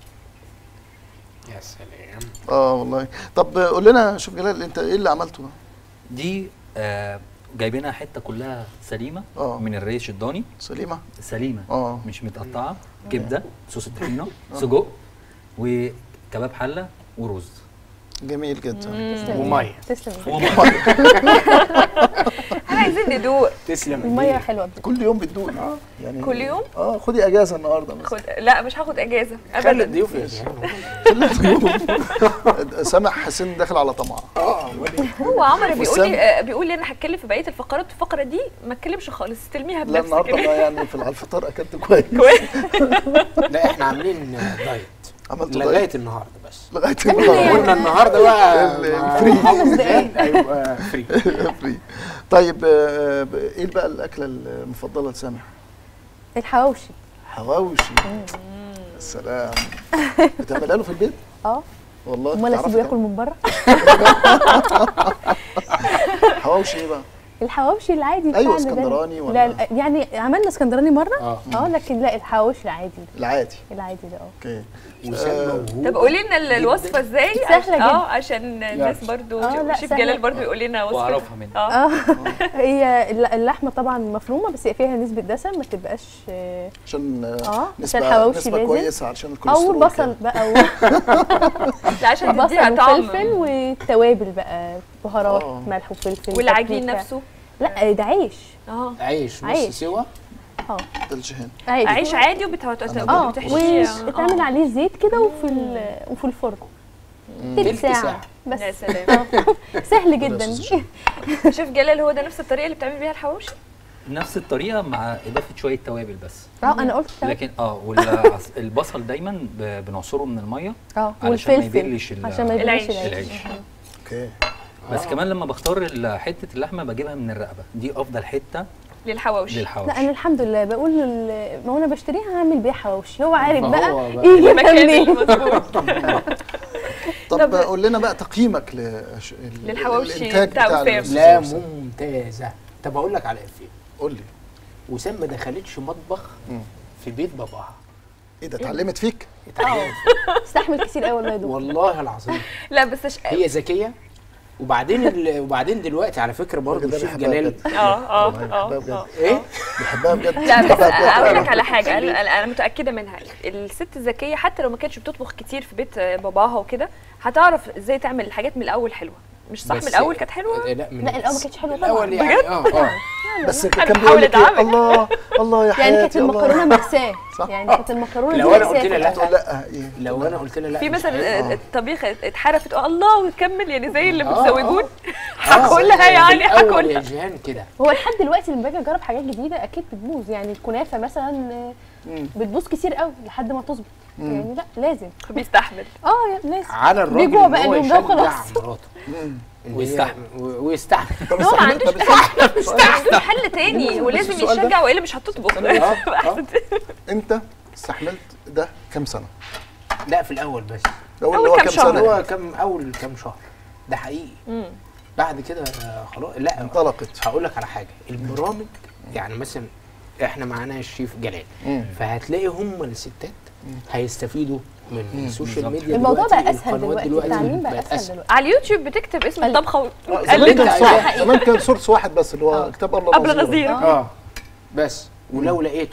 يا سلام اه والله طب آه، قول لنا شوف جلال انت ايه اللي عملته ده؟ دي آه جايبينها حته كلها سليمه آه. من الريش الضاني سليمه سليمه اه مش متقطعه كبده صوص الطحينه سجق وكباب حله ورز جميل جدا تسلم وميه تسلم احنا عايزين ندوق تسلم الميه ايديك. حلوه بجد. كل يوم بتدوق يعني كل يوم؟ اه خدي اجازه النهارده بس خد لا مش هاخد اجازه خلي ابدا الضيوف يجوا. سامح حسين داخل على طمع اه وليه؟ هو عمر بيقول وسام. لي آه، بيقول لي انا هتكلم في بقيه الفقرات الفقره دي ما اتكلمش خالص استلميها لا بنفسك النهارده كده. بقى يعني في على الفطار اكلت كويس لا احنا عاملين دايت عملت لغايه دايت النهارده بس لغايه النهارده قلنا النهارده بقى ال- مع الفري. محمد زياد هيبقى فري فري. طيب آه، ب- ايه بقى الاكله المفضله لسامح؟ الحواوشي حواوشي السلام بتعملها له في البيت؟ اه والله امال تعرفي اسيبه ياكل من بره تعمل- حواوشي ايه بقى؟ الحواوشي العادي أيوة، بتاعنا ده. اسكندراني ولا- لا لا، يعني عملنا اسكندراني مره اه اه لكن لا الحواوشي العادي العادي العادي ده اه اوكي وسام موهوب طب قولي لنا ال- الوصفه ازاي سهلة عش- اه جدا. عشان الناس برضو آه، لا، شيف سهلة. جلال برضو يقول لنا وصفه واعرفها منك اه اه هي الل- اللحمه طبعا مفرومه بس فيها نسبه دسم ما تبقاش اه عشان آه، آه عشان نسبة الحواوشي نسبة لازم. كويسة علشان او الكوليسترول بصل كده. بقى و- لا عشان تديها بصل طعم وفلفل والتوابل بقى بهارات آه. ملح وفلفل والعجين بابريكا. نفسه لا ده عيش اه عيش نص عيش. سوا اه ده الجهان عيش عيش عادي اه وبتحشيه واتعمل عليه زيت كده وفي ال- وفي الفرن تلت تلت ساعه ساعة. بس يا سلام سهل جدا أستاذ شيف جلال هو ده نفس الطريقه اللي بتعمل بيها الحواوشي نفس الطريقه مع اضافه شويه توابل بس اه انا قلت لكن اه والبصل دايما ب- بنعصره من الميه اه علشان ما والفلفل يبلش ال- عشان ما يبلش العيش. العيش العيش اوكي بس كمان لما بختار ال- حته اللحمه بجيبها من الرقبه دي افضل حته للحواوشي لا للحواوشي انا الحمد لله بقول لل- ما هو انا بشتريها هعمل بيها حواوشي هو عارف ما بقى هو بقى. يجي المكان منين المظبوط طب طب- قول لنا بقى تقييمك لش... ال- للحواوشي الإنتاج بتاع وسام. الأستاذ لا وسام. ممتازه طب اقول لك على افيه قول لي وسام ما دخلتش مطبخ مم. في بيت باباها ايه ده اتعلمت فيك اه استحمل كتير قوي والله يا دكتور والله العظيم لا بس ش... هي ذكيه وبعدين ال... وبعدين دلوقتي على فكره برضه الراجل ده الشيف بيحبها جلال بجد. اه اه بيحبها اه بجد. اه ايه بحبها بجد لا بس بحبها بجد. اقول لك على حاجه انا انا أنا متاكده منها الست الذكيه حتى لو ما كانتش بتطبخ كتير في بيت باباها وكده هتعرف ازاي تعمل الحاجات من الاول حلوه مش صح من بس- الاول كانت حلوه لا من لا الاول ما كانتش حلوه طبعا الاول يعني اه اه بس أنا كان بحاول بيقول لك إيه؟ أدعمك. الله الله يا يعني كانت حياتي المكرونه الله مأساة صح. يعني كانت المكرونه دي لو أنا مأساة قلت لها لا، في تقول الأكل. لا إيه؟ لو انا قلت لها لا في مش مثلا عارف. الطبيخ اتحرفت تقول الله وتكمل يعني زي اللي آه، بتزوجون آه. هاكلها آه، يعني الأول يا هاكلها جيهان كده هو لحد دلوقتي لما باجي اجرب حاجات جديده اكيد بتبوظ يعني الكنافه مثلا آه، بتبوظ كتير قوي لحد ما تظبط يعني لا لازم بيستحمل اه يا- لازم على الراجل بيجوع إن بقى هو اليوم ده يشجع وخلاص. مراته إن هي- ويستحمل. و- ويستحمل طب هو ما استحمل- عندوش طب استحمل. عنده حل تاني ولازم السؤال ده؟ يشجع والا مش هتطبخ آه، آه. انت استحملت ده كام سنه؟ لا في الاول بس ده هو أول اللي هو كام كام شهر. سنه هو كم اول كام شهر ده حقيقي بعد كده آه، خلاص لا انطلقت هقول لك على حاجه البرامج يعني مثلا احنا معانا الشيف جلال فهتلاقي هم الستات هيستفيدوا من السوشيال ميديا الموضوع دلوقتي، بقى اسهل القنوات دلوقتي التعليم بقى اسهل دلوقتي على اليوتيوب بتكتب اسم قال- الطبخه آه، وتقلب زمان كان أنت صح عايزاه. زمان كان سورس واحد بس اللي هو كتاب الله قبل نظيره. نظيره اه بس ولو لقيته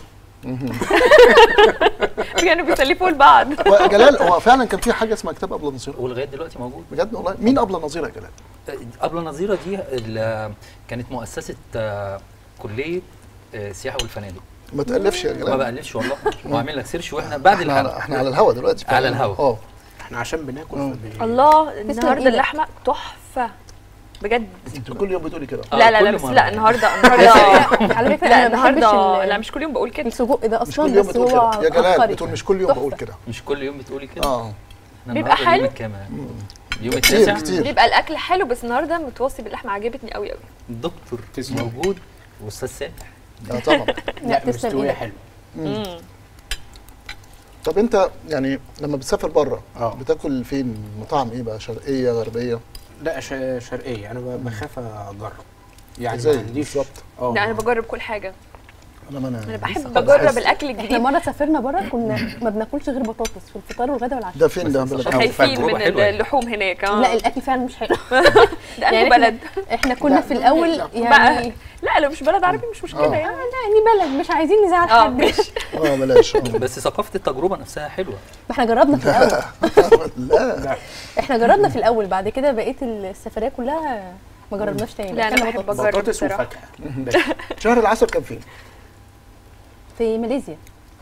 كانوا بيسلفوا لبعض وجلال هو فعلا كان في حاجه اسمها كتاب ابله نظيره ولغايه دلوقتي موجود بجد والله مين ابله نظيره يا جلال؟ قبل نظيره دي ال- كانت مؤسسه آه، كليه آه، السياحه والفنادق ما تالفش يا ما جلال بقللش والله وعامل لك سيرش واحنا بعد احنا على, الحلقه احنا على الهوا دلوقتي على الهوا. اه احنا عشان بناكل فبن- الله النهارده إيدك. اللحمه تحفه بجد انت كل يوم بتقولي كده آه، لا لا لا كل بس مرة. لا النهارده النهارده على فكره لا انا ما بحبش النهارده ال- لا مش كل يوم بقول كده السجق ده مش اصلا كل يوم بس بتقول هو كده يا جلال عبقري. بتقول مش كل يوم تحفة. بقول كده مش كل يوم بتقولي كده اه إحنا بيبقى النهاردة اليوم حلو؟ الكام اليوم كتير التاسع كتير بيبقى الاكل حلو بس النهارده متوصي باللحمه عجبتني قوي قوي الدكتور تسلم. موجود واستاذ سامح اه طبعا لا لا تسلم مستويه ايدك حلو طب انت يعني لما بتسافر بره اه. بتاكل فين مطاعم ايه بقى شرقيه غربيه لا ش- شرقيه انا ب- بخاف اجرب يعني زي ما عنديش بالظبط. اه لا انا بجرب كل حاجه انا ما انا انا بحب لسه بجرب بحس- الاكل احنا الجديد مره سافرنا بره كنا ما بناكلش غير بطاطس في الفطار والغدا والعشاء ده فين ده بس بلد عشان- خايفين تجربة من حلوة يعني. اللحوم هناك اه لا الاكل فعلا مش حلو ده يعني يعني إحنا- بلد احنا كنا في الاول بقى يعني لا لو مش بلد عربي مش مشكله آه. يعني يعني بلد مش عايزين نزعل اه حد ماشي اه بلاش اه بس ثقافه التجربه نفسها حلوه ما احنا جربنا في الاول لا احنا جربنا في الاول بعد كده بقيه السفريه كلها ما جربناش تاني لا، أنا أكلنا بحب بطاطس. أجرب بطاطس بصراحة. وفاكهه بس شهر العسل كان فين؟ في ماليزيا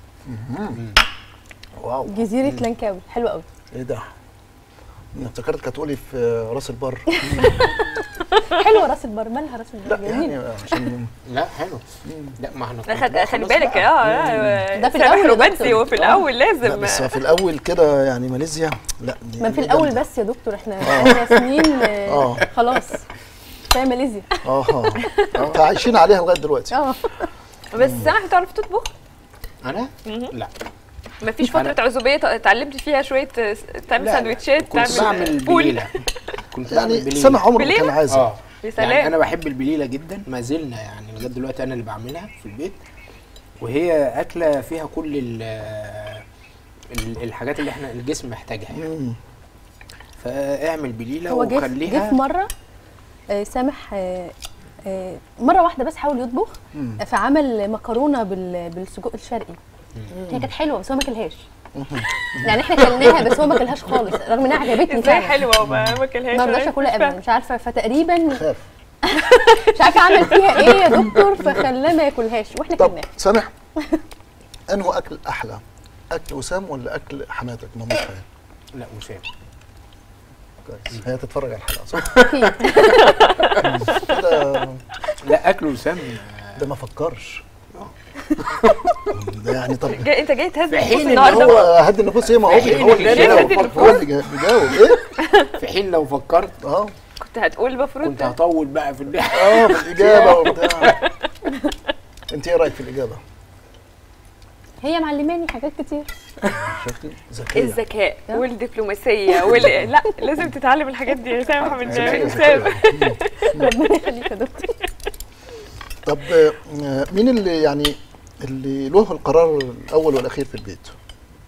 واو جزيره لانكاوي حلوه قوي ايه ده؟ انا افتكرت هتقولي في راس البر حلوه راس البر مالها راس لا البر جميل يعني عشان لا حلو لا ما احنا لا، كنا خد- بقى خلي خلاص بالك بقى. اه ده في سامح الأول يا رومانسي دكتور. وفي الاول لا لازم بس في الاول كده يعني ماليزيا لا دي- ما في دي الاول جامدة. بس يا دكتور احنا بقالنا سنين آه، آه. خلاص كفايه ماليزيا اه اه عايشين عليها لغايه دلوقتي اه بس سامح بتعرف تطبخ انا لا مفيش أنا- فتره عزوبيه ت- اتعلمت فيها شويه آه، تعمل لا، سندوتشات كنت تعمل بعمل فول بليله كنت بعمل يعني بليله سامع عمره ما كان بليلة؟ عازب اه يا يعني سلام انا بحب البليله جدا ما زلنا يعني لغايه دلوقتي انا اللي بعملها في البيت وهي اكله فيها كل ال ال- الحاجات اللي احنا الجسم محتاجها يعني مم. فاعمل بليله هو جه جه وخليها في مره آه، سامح آه، آه، مره واحده بس حاول يطبخ آه، فعمل مكرونه بال- بالسجق الشرقي هي كانت حلوه بس هو ما كلهاش يعني احنا كلناها بس هو ما كلهاش خالص رغم انها عجبتني ازاي فعلا حلوه وما ما كلهاش ما رضاش أنا اكلها مش ابدا فاهمة. مش عارفه فتقريبا خاف مش عارفه اعمل فيها ايه يا دكتور فخلاه ما ياكلهاش واحنا طب كلناها سامح انه اكل احلى اكل وسام ولا اكل حماتك مامتها يعني؟ لا وسام كويس هي تتفرج على الحلقه صح اكيد كده لا اكل وسام ده ما فكرش ده يعني طب جاي انت جاي تهز في نفوس حين إن النهارده هو هدي النفوس ايه ما هو في حين هو اللي إن بيجاوب هدي هو اللي جا- بيجاوب ايه في حين لو فكرت اه كنت هتقول المفروض كنت ده. هطول بقى في اللي اه في الاجابه وبتاع انت ايه رايك في الاجابه؟ هي معلماني حاجات كتير شفتي ذكيه الذكاء والدبلوماسيه وال... لا لازم تتعلم الحاجات دي يا سامح من ذكية، وسام ذكية. ربنا يخليك يا دكتور طب آه، مين اللي يعني اللي له القرار الاول والاخير في البيت؟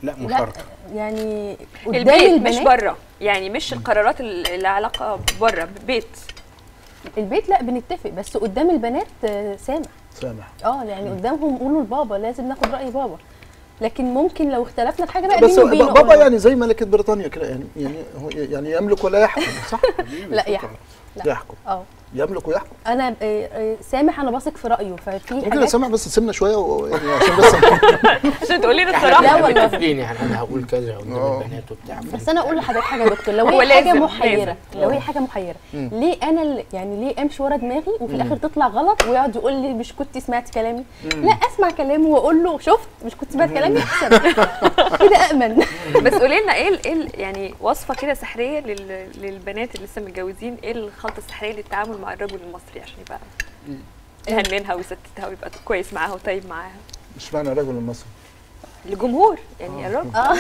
لا مش لا شرط يعني قدام البيت مش البنات بره يعني مش القرارات اللي علاقه بره بيت البيت لا بنتفق بس قدام البنات آه، سامح سامح اه يعني قدامهم قولوا لبابا لازم ناخد راي بابا لكن ممكن لو اختلفنا في حاجه بقى بس بيني وبينه بابا أقول له. يعني زي ملكة بريطانيا كده يعني يعني هو يعني يملك ولا يحكم صح؟ لا يحكم لا. يحكم اه يملك ويحكم انا آه، آه، سامح انا بثق في رايه ففي ممكن يا حاجات سامح بس تسيبنا شويه و- يعني عشان بس عشان تقولي لي احنا الصراحه لا احنا والله. متفقين يعني انا هقول كذا قدام آه. البنات وبتاع بس انا اقول لحضرتك حاجه يا دكتور لو هو هي حاجه لازم- محيره لازم. لو هي حاجه محيره مم. ليه انا اللي يعني ليه امشي ورا دماغي وفي الاخر تطلع غلط ويقعد يقول لي مش كنت سمعت كلامي لا اسمع كلامه واقول له شفت مش كنت سمعت كلامي احسن كده امن بس قولي لنا ايه ال- ايه ال- يعني وصفه كده سحريه لل... للبنات اللي لسه متجوزين ايه الخلطه السحريه للتعامل مع الرجل المصري عشان يبقى يهننها ويستتها ويبقى كويس معاها وطيب معاها مش معنى رجل المصري الجمهور يعني الرجل اه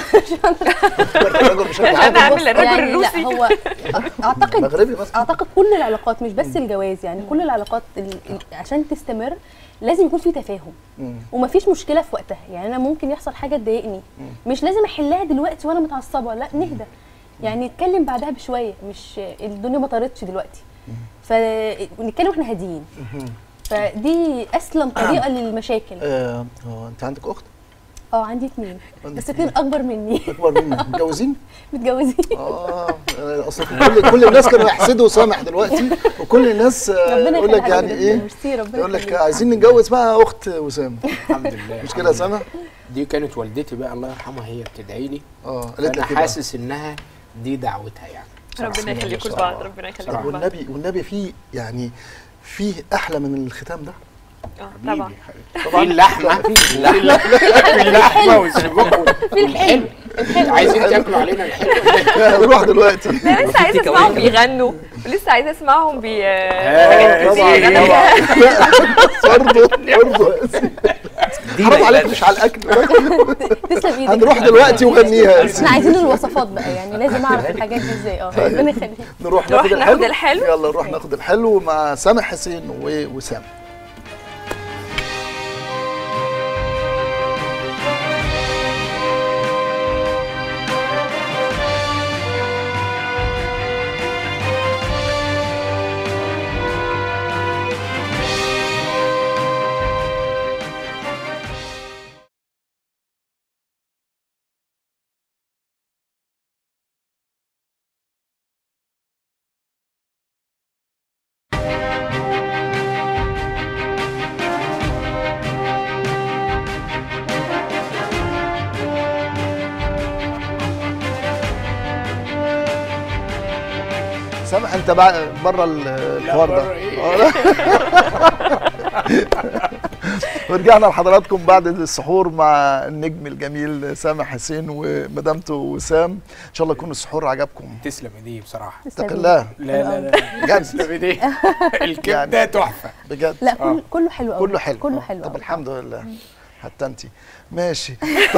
الرجل بشكل عشان عام اعمل الرجل يعني الروسي لا هو اعتقد مغربي مثلا اعتقد كل العلاقات مش بس الجواز يعني كل العلاقات ال- ال- عشان تستمر لازم يكون في تفاهم مم. ومفيش مشكله في وقتها يعني انا ممكن يحصل حاجه تضايقني مش لازم احلها دلوقتي وانا متعصبه لا نهدى يعني نتكلم بعدها بشويه مش الدنيا ما طارتش دلوقتي فنتكلم واحنا هاديين فدي اسلم طريقه للمشاكل اه آه، انت عندك اخت اه عندي اتنين بس اتنين اكبر مني اكبر منك متجوزين متجوزين اه آه، اصل كل كل الناس كانوا يحسدوا سامح دلوقتي وكل الناس آه، ربنا يقول لك يخليها يعني لك ايه ميرسي ربنا يقول لك يخليك. عايزين نتجوز بقى اخت وسام الحمد لله مش كده يا سامح؟ دي كانت والدتي بقى الله يرحمها هي بتدعي لي اه قالت انا لك إيه بقى؟ حاسس انها دي دعوتها يعني ربنا يخليكم بصراحة. لبعض ربنا طب يخليكم لبعض والنبي والنبي في يعني فيه احلى من الختام ده اه طبعا في اللحمه في اللحمه والسجق والحلو عايزين تاكلوا علينا الحلو نروح دلوقتي لا لسه عايزه تيك أواي اسمعهم كمان. بيغنوا ولسه عايزه اسمعهم بي آه، طبعا بيغنوا طبعا برضه برضه حرام عليك مش على الاكل تسلم ايدك هنروح دلوقتي وغنيها احنا عايزين الوصفات بقى يعني لازم اعرف الحاجات دي ازاي اه ربنا يخليك نروح نروح ناخد ناخد الحلو الحلو. يلا نروح ناخد الحلو مع سامح حسين ووسام سامح انت بقى بره الحوار ده بره إيه؟ آه، لا. ورجعنا لحضراتكم بعد السحور مع النجم الجميل سامح حسين ومدامته وسام ان شاء الله يكون السحور عجبكم تسلم ايديه بصراحه اتق الله لا لا لا بجد تسلم ايديه الكبده تحفه بجد لا كل كله حلو قوي كله حلو كله آه. حلو طب أوي. الحمد لله حتى انت ماشي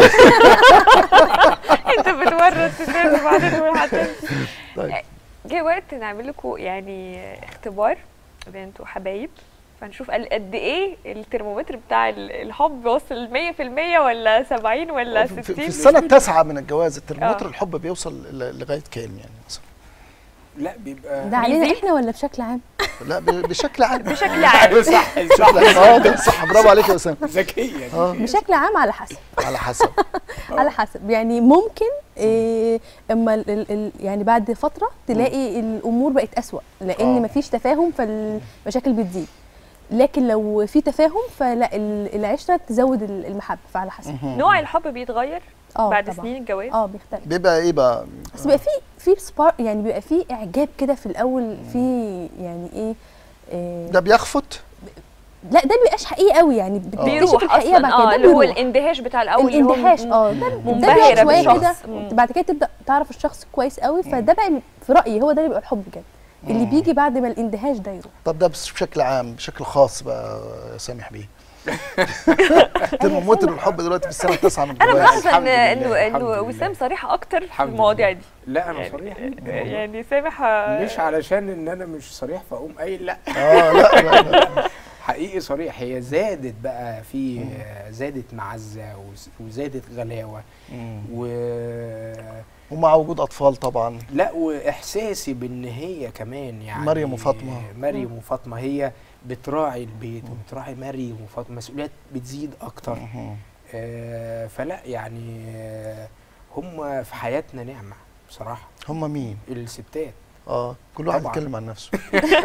انت بتورط الناس وبعدين تقول حتى طيب. جه وقت نعمل لكم يعني اختبار بين انتوا حبايب فنشوف قال قد ايه الترمومتر بتاع ال- الحب وصل 100% ولا 70 ولا 60 في, في السنه التاسعه من الجواز الترمومتر آه. الحب بيوصل ل- لغايه كام يعني مثلا لا بيبقى ده علينا بيزيد؟ احنا ولا بشكل عام لا ب- بشكل عام بشكل عام صح اه ده صح برافو عليك يا اسامه ذكيه اه بشكل عام على حسب على حسب على حسب يعني ممكن إيه اما ال ال ال يعني بعد فتره تلاقي الامور بقت اسوا لان آه. مفيش تفاهم فالمشاكل بتزيد لكن لو في تفاهم فلا ال- العشره تزود ال- المحبه فعلى حسب نوع الحب بيتغير اه بعد طبعاً. سنين الجواز اه بيختلف بيبقى ايه بقى بس بيبقى في في سبار يعني بيبقى في اعجاب كده في الاول في يعني ايه, إيه ده بيخفت لا ده بيبقاش حقيقي قوي يعني بتكتشف بيروح الحقيقه اصلا بعد كده اه ده اللي هو بيروح. الاندهاش بتاع الاول اللي هو الاندهاش م- اه ده ده منبهرة بيقعد شويه بالشخص. كده مم. بعد كده تبدا تعرف الشخص كويس قوي فده بقى في رايي هو ده اللي بيبقى الحب بجد اللي بيجي بعد ما الاندهاش ده يروح طب ده بس بشكل عام بشكل خاص بقى سامح بيه ترمومتر الحب دلوقتي في السنه التاسعه من انا الجواز ملاحظه ان الحمد لله، انه الحمد انه لله. وسام صريح اكتر في الحمد المواضيع لله. دي لا انا يعني- صريح يعني سامح مش علشان ان انا مش صريح فاقوم قايل لا اه لا لا, لا. حقيقي صريح هي زادت بقى في زادت معزه وز- وزادت غلاوه و ومع وجود اطفال طبعا لا واحساسي بان هي كمان يعني مريم وفاطمة. مريم وفاطمه هي بتراعي البيت وبتراعي مريم وفاطمه مسؤوليات بتزيد اكتر آه فلا يعني آه هم في حياتنا نعمه بصراحه هم مين الستات اه كل واحد طبعاً. يتكلم عن نفسه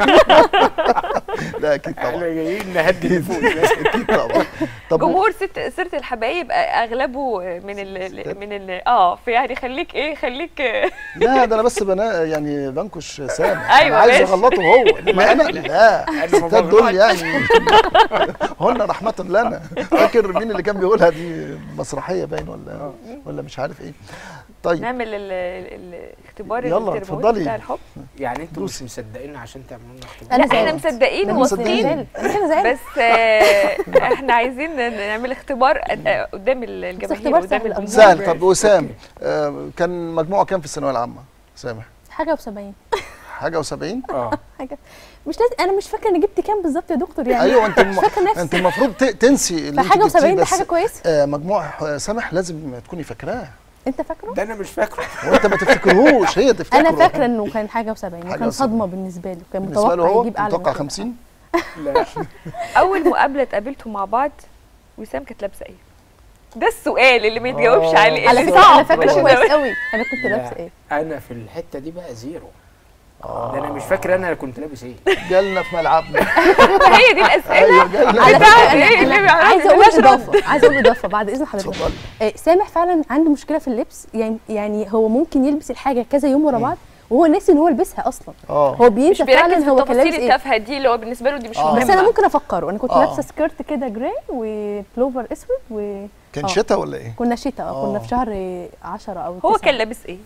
لا اكيد احنا طبعا جايين نهدي النفوس اكيد طبعا طب جمهور ست سيره الحبايب اغلبه من ال من ال اه فيعني خليك ايه خليك لا ده انا بس بنا يعني بنكش سامح أيوة انا عايز ماشي. اغلطه هو انما انا لا أنا ما الستات دول بغلطش. يعني هن رحمة لنا فاكر مين اللي كان بيقولها دي مسرحية باين ولا ولا مش عارف ايه طيب نعمل ال- ال- الاختبار يلا، التربوي اتفضلي. بتاع الحب يعني انتوا مش دوسي. مصدقين عشان تعملوا لنا اختبار أنا لا احنا زعلت. مصدقين أنا وواثقين مصدقين. انا كده زعلت بس آه، احنا عايزين نعمل اختبار آه، قدام الجماهير اختبار قدام سهل الجمهور سهل طب وسام آه كان مجموعه كام في الثانويه العامه سامح حاجه و70 حاجه و70 اه حاجه مش لازم انا مش فاكره انا جبت كام بالظبط يا دكتور يعني ايوه انت مش فاكره نفسي انت المفروض ت- تنسي اللي انت فحاجه جبتيه، و70 دي بس، حاجه كويسه آه مجموع آه، سامح لازم تكوني فاكراه انت فاكره ده انا مش فاكره وانت ما تفتكرهوش هي تفتكره انا فاكره انه كان حاجه و70 حاجة وكان و70. صدمه بالنسبه له كان بالنسبه له متوقع هو يجيب اعلى متوقع من كده. 50 لا اول مقابله اتقابلتوا مع بعض وسام كانت لابسه ايه ده السؤال اللي ما يتجاوبش آه. عليه على اللي فكره انا صعب فاكره برافو. كويس قوي انا كنت لا. لابسه ايه انا في الحته دي بقى زيرو ده انا مش فاكر انا كنت لابس ايه جالنا في ملعبنا هي دي الاسئله ايوه جالنا على بتاعت فكره إيه اللي انا بيعرف عايزه اقول يشرب؟ اضافه عايزه اقول اضافه بعد اذن حضرتك اتفضل آه، سامح فعلا عنده مشكله في اللبس يعني يعني هو ممكن يلبس الحاجه كذا يوم ورا بعض وهو ناسي ان هو لبسها اصلا اه هو مش بينسى بيركز فعلا في هو كان التفاصيل لابس ايه التافهه دي اللي هو بالنسبه له دي مش آه. مهمه بس انا ممكن افكره انا كنت آه. لابسه سكيرت كده جراي وبلوفر اسود وكنا كان آه. شتاء ولا ايه؟ شتاء اه كنا آه. في شهر 10 او هو 9. كان لابس ايه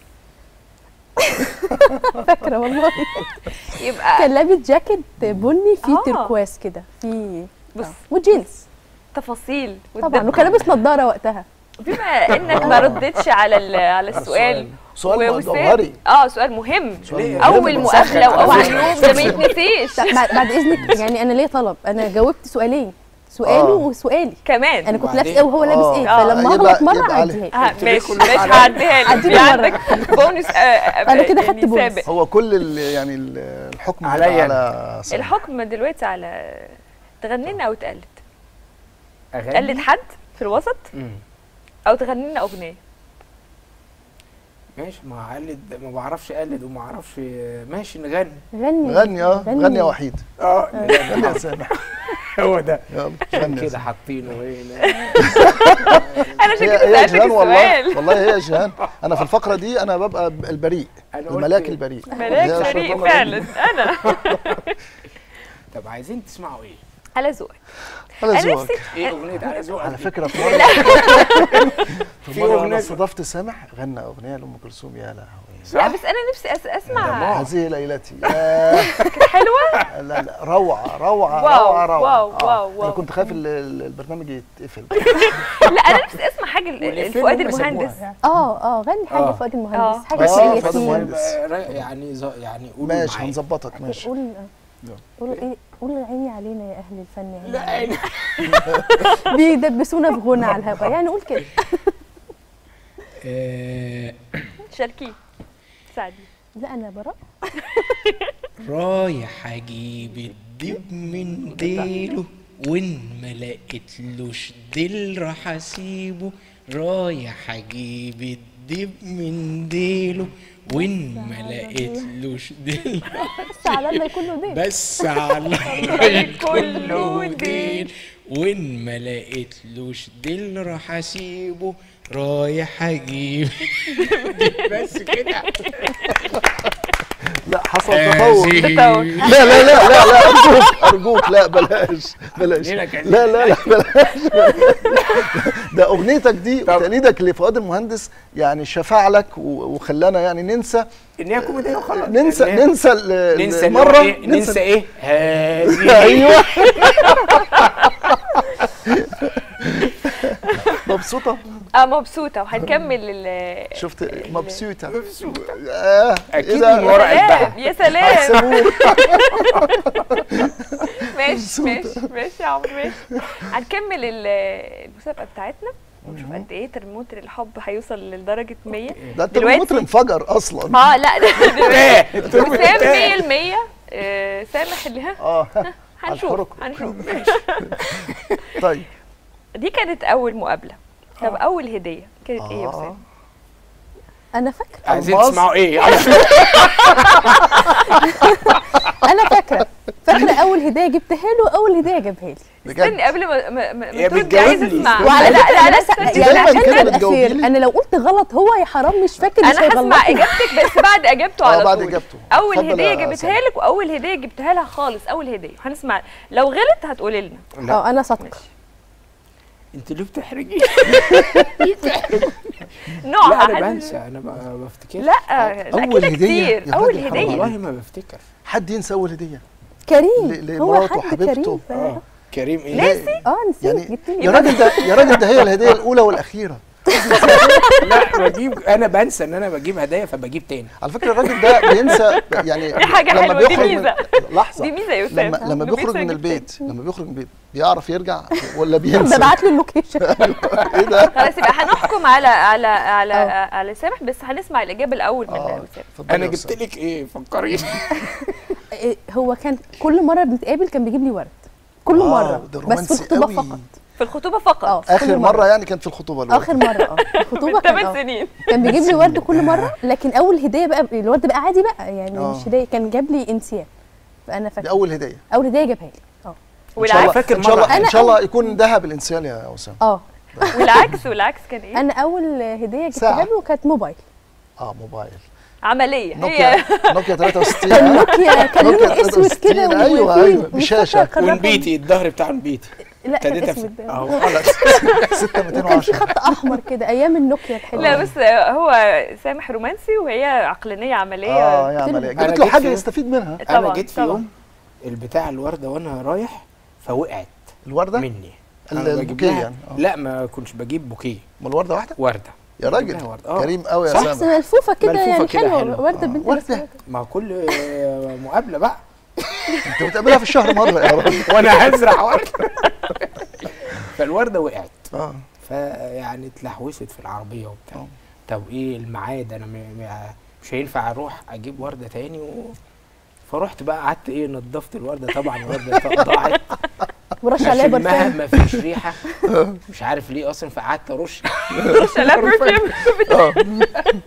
فاكره والله يبقى كان لابس جاكيت بني فيه آه. تركواز كده فيه بص آه. وجينز تفاصيل طبعا والدب. وكان لابس نضاره وقتها بما انك ما ردتش على ال- على السؤال سؤال ووسام- جوهري اه سؤال مهم سؤال مهم. اول مقابله بنسخن. واول يوم ده ما يتنسيش لا، بعد, بعد اذنك يعني انا ليا طلب انا جاوبت سؤالين سؤاله آه. وسؤالي كمان انا كنت وبعدين؟ لابس ايه وهو لابس آه. ايه آه. فلما يبقى- اغلط مره يبقى عليه. عديها ها ماشي كل ماشي مرة. هعديها لك عديني في مرة. عندك بونس آه، آه، أنا كده يعني خدت بونس. سابق. هو كل ال- يعني ال- الحكم عليا هيبقى أنا. على سامح. الحكم دلوقتي على تغني لنا او تقلد اغاني تقلد حد في الوسط مم. او تغني لنا اغنيه ماشي ما اقلد ما بعرفش اقلد وما اعرفش ماشي نغني غني غني اه غني يا وحيد اه غني يا سامح هو ده يلا غني يا كده سامح. حاطينه هنا انا عشان هي كده هي سالتك جيهان والله السؤال والله هي جيهان انا في الفقره دي انا ببقى البريء أنا قلت الملاك البريء ملاك هي فريق شيطان فعلا الرجيم. انا طب عايزين تسمعوا ايه؟ على ذوقك على انا ذوقك نفسي ايه اغنيه على ذوقك على دي؟ فكره في مره في في مره أغنية- انا استضفت سامح غنى اغنيه لام كلثوم يا لهوي لا بس انا نفسي أس اسمع هذه ليلتي ياه. حلوه لا لا روعه روعه واو، روعه روعه واو، آه. واو، انا واو. كنت خايف ال- ال- البرنامج يتقفل لا انا نفسي اسمع حاجه ل- والإفيه لفؤاد هم سابوها. المهندس اه اه غني حاجه آه. فؤاد آه. المهندس حاجه آه، شقية فؤاد فيه. المهندس. آه، يعني ز- يعني قولوا ماشي معايا. هنظبطك ماشي قول يلا. قول ايه قول عيني علينا يا اهل الفن عيني لا علينا. يعني بيدبسونا في غنى على الهوا يعني قول كده آه، شاركيه ساعدي لا انا براء رايح اجيب الدب من ديله وان ما لقيتلوش ديل راح اسيبه رايح اجيب الدب من ديله وان ما لقيتلوش ديل بس على الله يكون له دين بس على كله ديل وان ما لقيتلوش ديل راح اسيبه رايح اجيب بس كده لا حصل تطور هذه تطور. لا لا لا لا لا ارجوك ارجوك لا بلاش بلاش ليه لك لا لا لا بلاش ده اغنيتك دي وتقليدك لفؤاد المهندس يعني شفع لك و- وخلانا يعني ننسى ان هي كوميديه وخلاص ننسى إن هي- ننسى ال- ننسى المره مره إيه؟ ننسى ايه هذه ايوه طب مبسوطه اه مبسوطه وهنكمل ال شفت مبسوطه آه، اكيد إيه ده؟ من ورا سلام قلبها يا سلام هيكسبوه. ماشي ماشي ماشي يا عمرو ماشي هنكمل ال- المسابقه بتاعتنا ونشوف قد ايه ترمومتر الحب هيوصل لدرجه 100 ده انت دلوقتي- المتر انفجر اصلا اه لا ده دلوقتي وسام 100 آه سامح اللي ها اه هنشوف هنحركه. هنشوف طيب دي كانت اول مقابله طب اول هديه كانت ايه يا آه. وسام انا فاكره عايزين الماس. تسمعوا ايه انا فاكره فاكره اول هديه جبتها له واول هديه جابها لي استني بجد قبل ما ما, ما, يا ما ترد بتجاوب عايزه لي. اسمع وعلى لا فكره لا انا لا لسه استني. يعني دايماً عشان كده تبقى بتجاوبي فير لي. انا لو قلت غلط هو يا حرام مش فاكر مش انا هسمع هيغلطني اجابتك بس بعد اجابته اه على بعد طول اجابته اول اتفضل هديه يا جابتها سامح. لك واول هديه جبتها لها خالص اول هديه هنسمع لو غلط هتقولي لنا اه انا صادقه ماشي انت ليه بتحرجي نوعها لا انا حد- بنسى انا ما بفتكرش لا أول اكيد هدية؟ يا كتير اول راجل حرام هديه والله ما بفتكر حد ينسى اول هديه كريم ل- هو لمراته حد وحبيبته. كريم ف- اه كريم ايه ناسي اه نسيت يعني جبت لي يا راجل ده يا راجل ده هي الهديه الاولى والاخيره لا بجيب انا بنسى ان انا بجيب هدايا فبجيب تاني على فكره الراجل ده بينسى يعني دي حاجة لما حلوة، دي بيخرج من- ميزة. لحظه دي ميزه يا وسام لما لما إنه بيخرج من بينسى البيت لما بيخرج من البيت بيعرف يرجع ولا بينسى ببعت له اللوكيشن ايه ده خلاص يبقى هنحكم على على على آه. على سامح بس هنسمع الاجابه الاول من اه وسام اتفضل انا يا جبت أستاذ. لك ايه فكري إيه، هو كان كل مره بنتقابل كان بيجيب لي ورد كل آه، مره ده بس في رومانسي الخطوبه قوي. فقط في الخطوبه فقط اه في اخر كل مره يعني كانت في الخطوبه الأولى. اخر مره اه في الخطوبه من كان 8 آه. سنين كان بيجيب لي ورد كل مره لكن اول هديه بقى الورد بقى عادي بقى يعني آه. مش هديه كان جاب لي انسياب فانا دي فاكره اول هديه اول هديه جابها لي اه ان شاء الله والعكس فاكر ان شاء الله مرة ان أنا شاء الله يكون ذهب الانسان يا وسام اه والعكس والعكس كان ايه انا اول هديه ساعة. جبتها له كانت موبايل اه موبايل عمليه نوكيا هي نوكيا 63 كان آه. نوكيا كان نوكيا لونه اسود 63 كده أيوة، وفيه- أيوة، مش بشاشة. فاكرة كان رقم- ونبيتي الظهر بتاع نبيتي لا كان ابتديت اسود أفهم. أهو. اه لا 6 وكان في 210 خط احمر كده ايام النوكيا الحلوه لا بس هو سامح رومانسي وهي عقلانيه عمليه اه يا قلت له- عمليه أنا جبت له جيت حاجه في- يستفيد منها انا طبعاً، جيت في طبعاً. يوم البتاع الورده وانا رايح فوقعت الورده مني ال- أنا بجيب البوكيه لها- يعني، آه. لا ما كنتش بجيب بوكيه ما الورده واحده ورده يا راجل لها وردة. آه. كريم قوي يا صح. بس سامح ملفوفه كده ملفوفة يعني كده حلوه حلوة. ورده آه. بنت وردة. بس مع كل آه، مقابله بقى انت بتقابلها في الشهر مره يا راجل وانا هزرع ورده فالورده وقعت اه فيعني اتلحوست في العربيه وبتاع آه. طب ايه الميعاد انا م- م- مش هينفع اروح اجيب ورده تاني و... فرحت بقى قعدت ايه نضفت الورده طبعا الورده ضاعت ورش عليها اشمها برفان مفيش ريحه مش عارف ليه اصلا فقعدت ارش لا برفيوم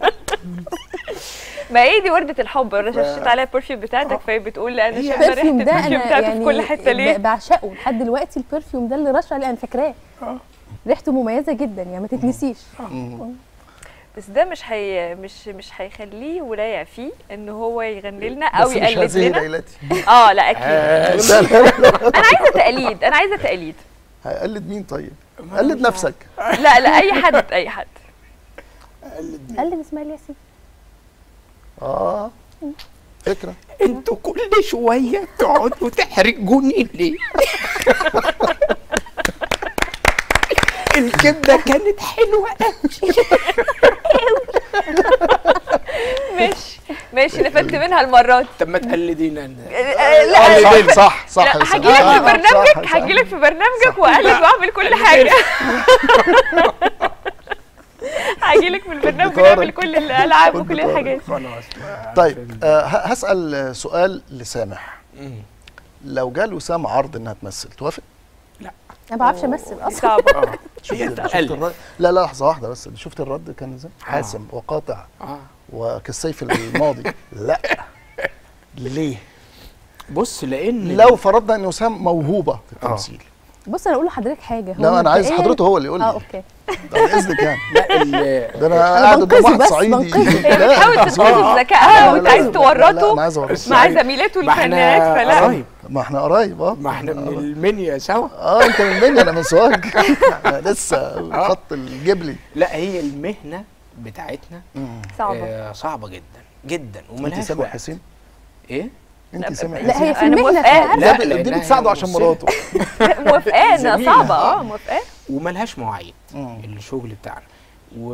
ما ايه دي ورده الحب رششت عليها البرفيوم بتاعتك فهي بتقول انا هي شايفه ريحه البرفيوم ده البرفيوم انا بتاعته يعني في كل حته ليه ب- بعشقه لحد دلوقتي البرفيوم ده اللي رش عليه انا فاكراه ريحته مميزه جدا يعني ما تتنسيش بس ده مش هي مش مش هيخليه ولايع فيه ان هو يغني لنا او بس مش يقلد هذه لنا ليلتي اه لا اكيد لا لا لا انا عايزه تقليد انا عايزه تقليد هيقلد مين طيب؟ قلد نفسك لا لا اي حد اي حد قلد اسماعيل ياسين اه فكره انتوا كل شويه تقعدوا تحرجوني ليه الكبده كانت حلوه قوي ماشي ماشي نفدت منها المره دي طب ما تقلدينا أنا. آه، لا قلدين صح صح يا لا سامح. هجيلك صح، في صح، برنامجك صح. هجيلك في برنامجك واقلد واعمل كل حاجه هجيلك في البرنامج بطارق. ونعمل كل الالعاب وكل بطارق. الحاجات خلاص طيب آه ه- هسال سؤال لسامح مم. لو جال وسام عرض انها تمثل توافق؟ انا ما بعرفش امثل دي اصلا صعبه اه شفت, هي شفت تألف. الرد لا لا لحظه واحده بس شفت الرد كان ازاي؟ حاسم وقاطع اه وكالسيف الماضي لا ليه؟ بص لان لو فرضنا ان وسام موهوبه في التمثيل بص انا اقول لحضرتك حاجه هو لا انا عايز مبدئياً- حضرته هو اللي يقول اه لي اوكي بعد اذنك يعني لا ال- ده انا قاعد قدام بنقذه واحد بس، صعيدي بنقذه. هي لا، بتحاول لا، تستفز ذكائها لا، وانت لا، عايز لا، لا، لا، تورطه انا عايز اورطه مع زميلته ما الفنانات احنا فلا قرايب ما احنا قرايب اه ما احنا من المنيا سوا اه انت من مني انا من سوهاج احنا لسه خط الجبلي لا هي المهنه بتاعتنا صعبه آه صعبه جدا جدا انت وملهاش سامح وقت حسين ايه انت سامح لا حسين هي في أنا المهنه موافقة. فعلا لا لا، دي لأنها بتساعده هي عشان ممثلة. مراته موافقانا زميلة. صعبه اه موافقاه وملهاش مواعيد مم. الشغل بتاعنا و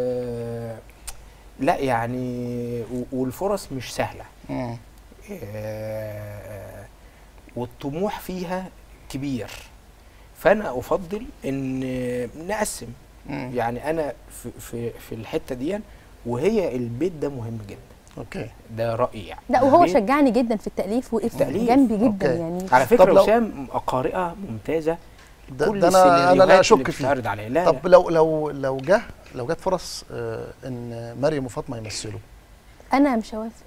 لا يعني و- والفرص مش سهله مم. آه، والطموح فيها كبير فانا افضل ان نقسم مم. يعني انا في في في الحته دي وهي البيت ده مهم جدا اوكي ده رايي يعني لا وهو البيت- شجعني جدا في التأليف وقف التأليف. جنبي جدا أوكي. يعني على طب فكره لو- وسام قارئه ممتازه ده, كل ده انا انا السيناريوهات لا اللي اشك فيه بتتعرض عليها لا طب لا. لو لو لو جه لو جت فرص آه ان مريم وفاطمه يمثلوا انا مش هوافق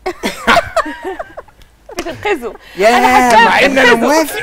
بتنقذه يا مع ان انا موافق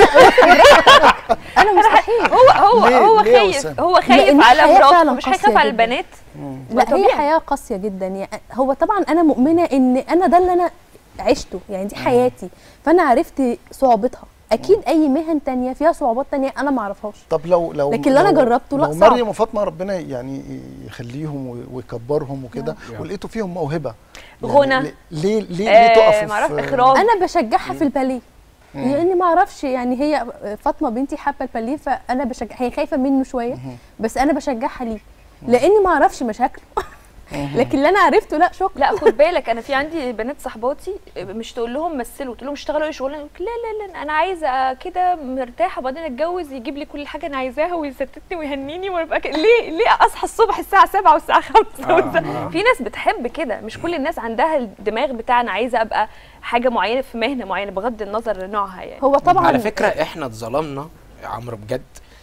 انا مستحيل هو هو ليه- هو ليه يا خايف وسام؟ هو خايف لأن على الحياة مراته فعلاً مش قاسية هيخاف على جداً. البنات لا هي طبيعي. حياه قاسيه جدا يعني هو طبعا انا مؤمنه ان انا ده اللي انا عشته يعني دي حياتي فانا عرفت صعوبتها اكيد اي مهن تانية فيها صعوبات تانية انا ما اعرفهاش طب لو لو لكن اللي أنا لو- جربته لا لو صعب. مريم وفاطمه ربنا يعني يخليهم وي- ويكبرهم وكده نعم. ولقيتوا فيهم موهبه غنى. يعني ليه ليه ليه آه، تقفوا معرفش في- إخراج. انا بشجعها في الباليه لاني ما اعرفش يعني هي فاطمه بنتي حابه الباليه فانا بشجع هي خايفه منه شويه بس انا بشجعها ليه لاني ما اعرفش مشاكله لكن اللي انا عرفته لا شكرا لا خد بالك انا في عندي بنات صحباتي مش تقول لهم مثلوا تقول لهم اشتغلوا ايه شغلانه يقولك لا لا لا انا عايزه كده مرتاحه وبعدين اتجوز يجيب لي كل حاجه انا عايزاها ويستتني ويهنيني ويبقى كده ليه ليه اصحى الصبح الساعه 7 والساعه 5 آه. في ناس بتحب كده مش كل الناس عندها الدماغ بتاع انا عايزه ابقى حاجه معينه في مهنه معينه بغض النظر نوعها يعني هو طبعا على فكره احنا اتظلمنا يا عمرو بجد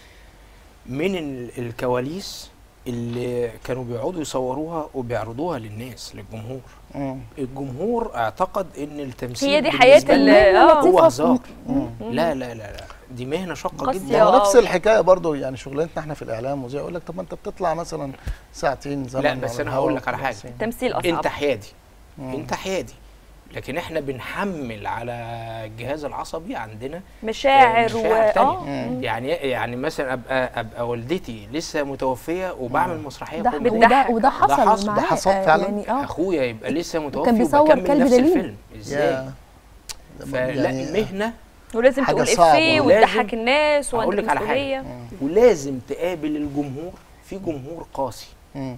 من ال- الكواليس اللي كانوا بيقعدوا يصوروها وبيعرضوها للناس للجمهور مم. الجمهور اعتقد ان التمثيل هي دي بالنسبة حياة لنا ال- المهنة آه. هو لطيفة. هزار مم. لا لا لا لا دي مهنه شاقه قاسية. جدا ما هو آه. نفس الحكايه برضو يعني شغلانتنا احنا في الاعلام وزي يقول لك طب ما انت بتطلع مثلا ساعتين زمن لا، بس على أنا الهوا هقول لك على وخلاص حاجة. يعني. تمثيل اصعب انت حيادي مم. انت حيادي لكن احنا بنحمل على الجهاز العصبي عندنا مشاعر و مشاعر تانية. اه مم. يعني يعني مثلا ابقى ابقى والدتي لسه متوفيه وبعمل مسرحيه ده كل وده, يوم. بتضحك. وده حصل حصل- ده معاه حصل آه، فعلاً؟ يعني اه اخويا يبقى لسه متوفي كان بيصور وبكمل كلب نفس دليل. الفيلم ازاي يا فلا يعني- المهنه ولازم حاجة تقول صعبة. افيه ولازم- وتضحك الناس هقول وعندك لك على حاجة. مسؤوليه ولازم تقابل الجمهور في جمهور قاسي مم.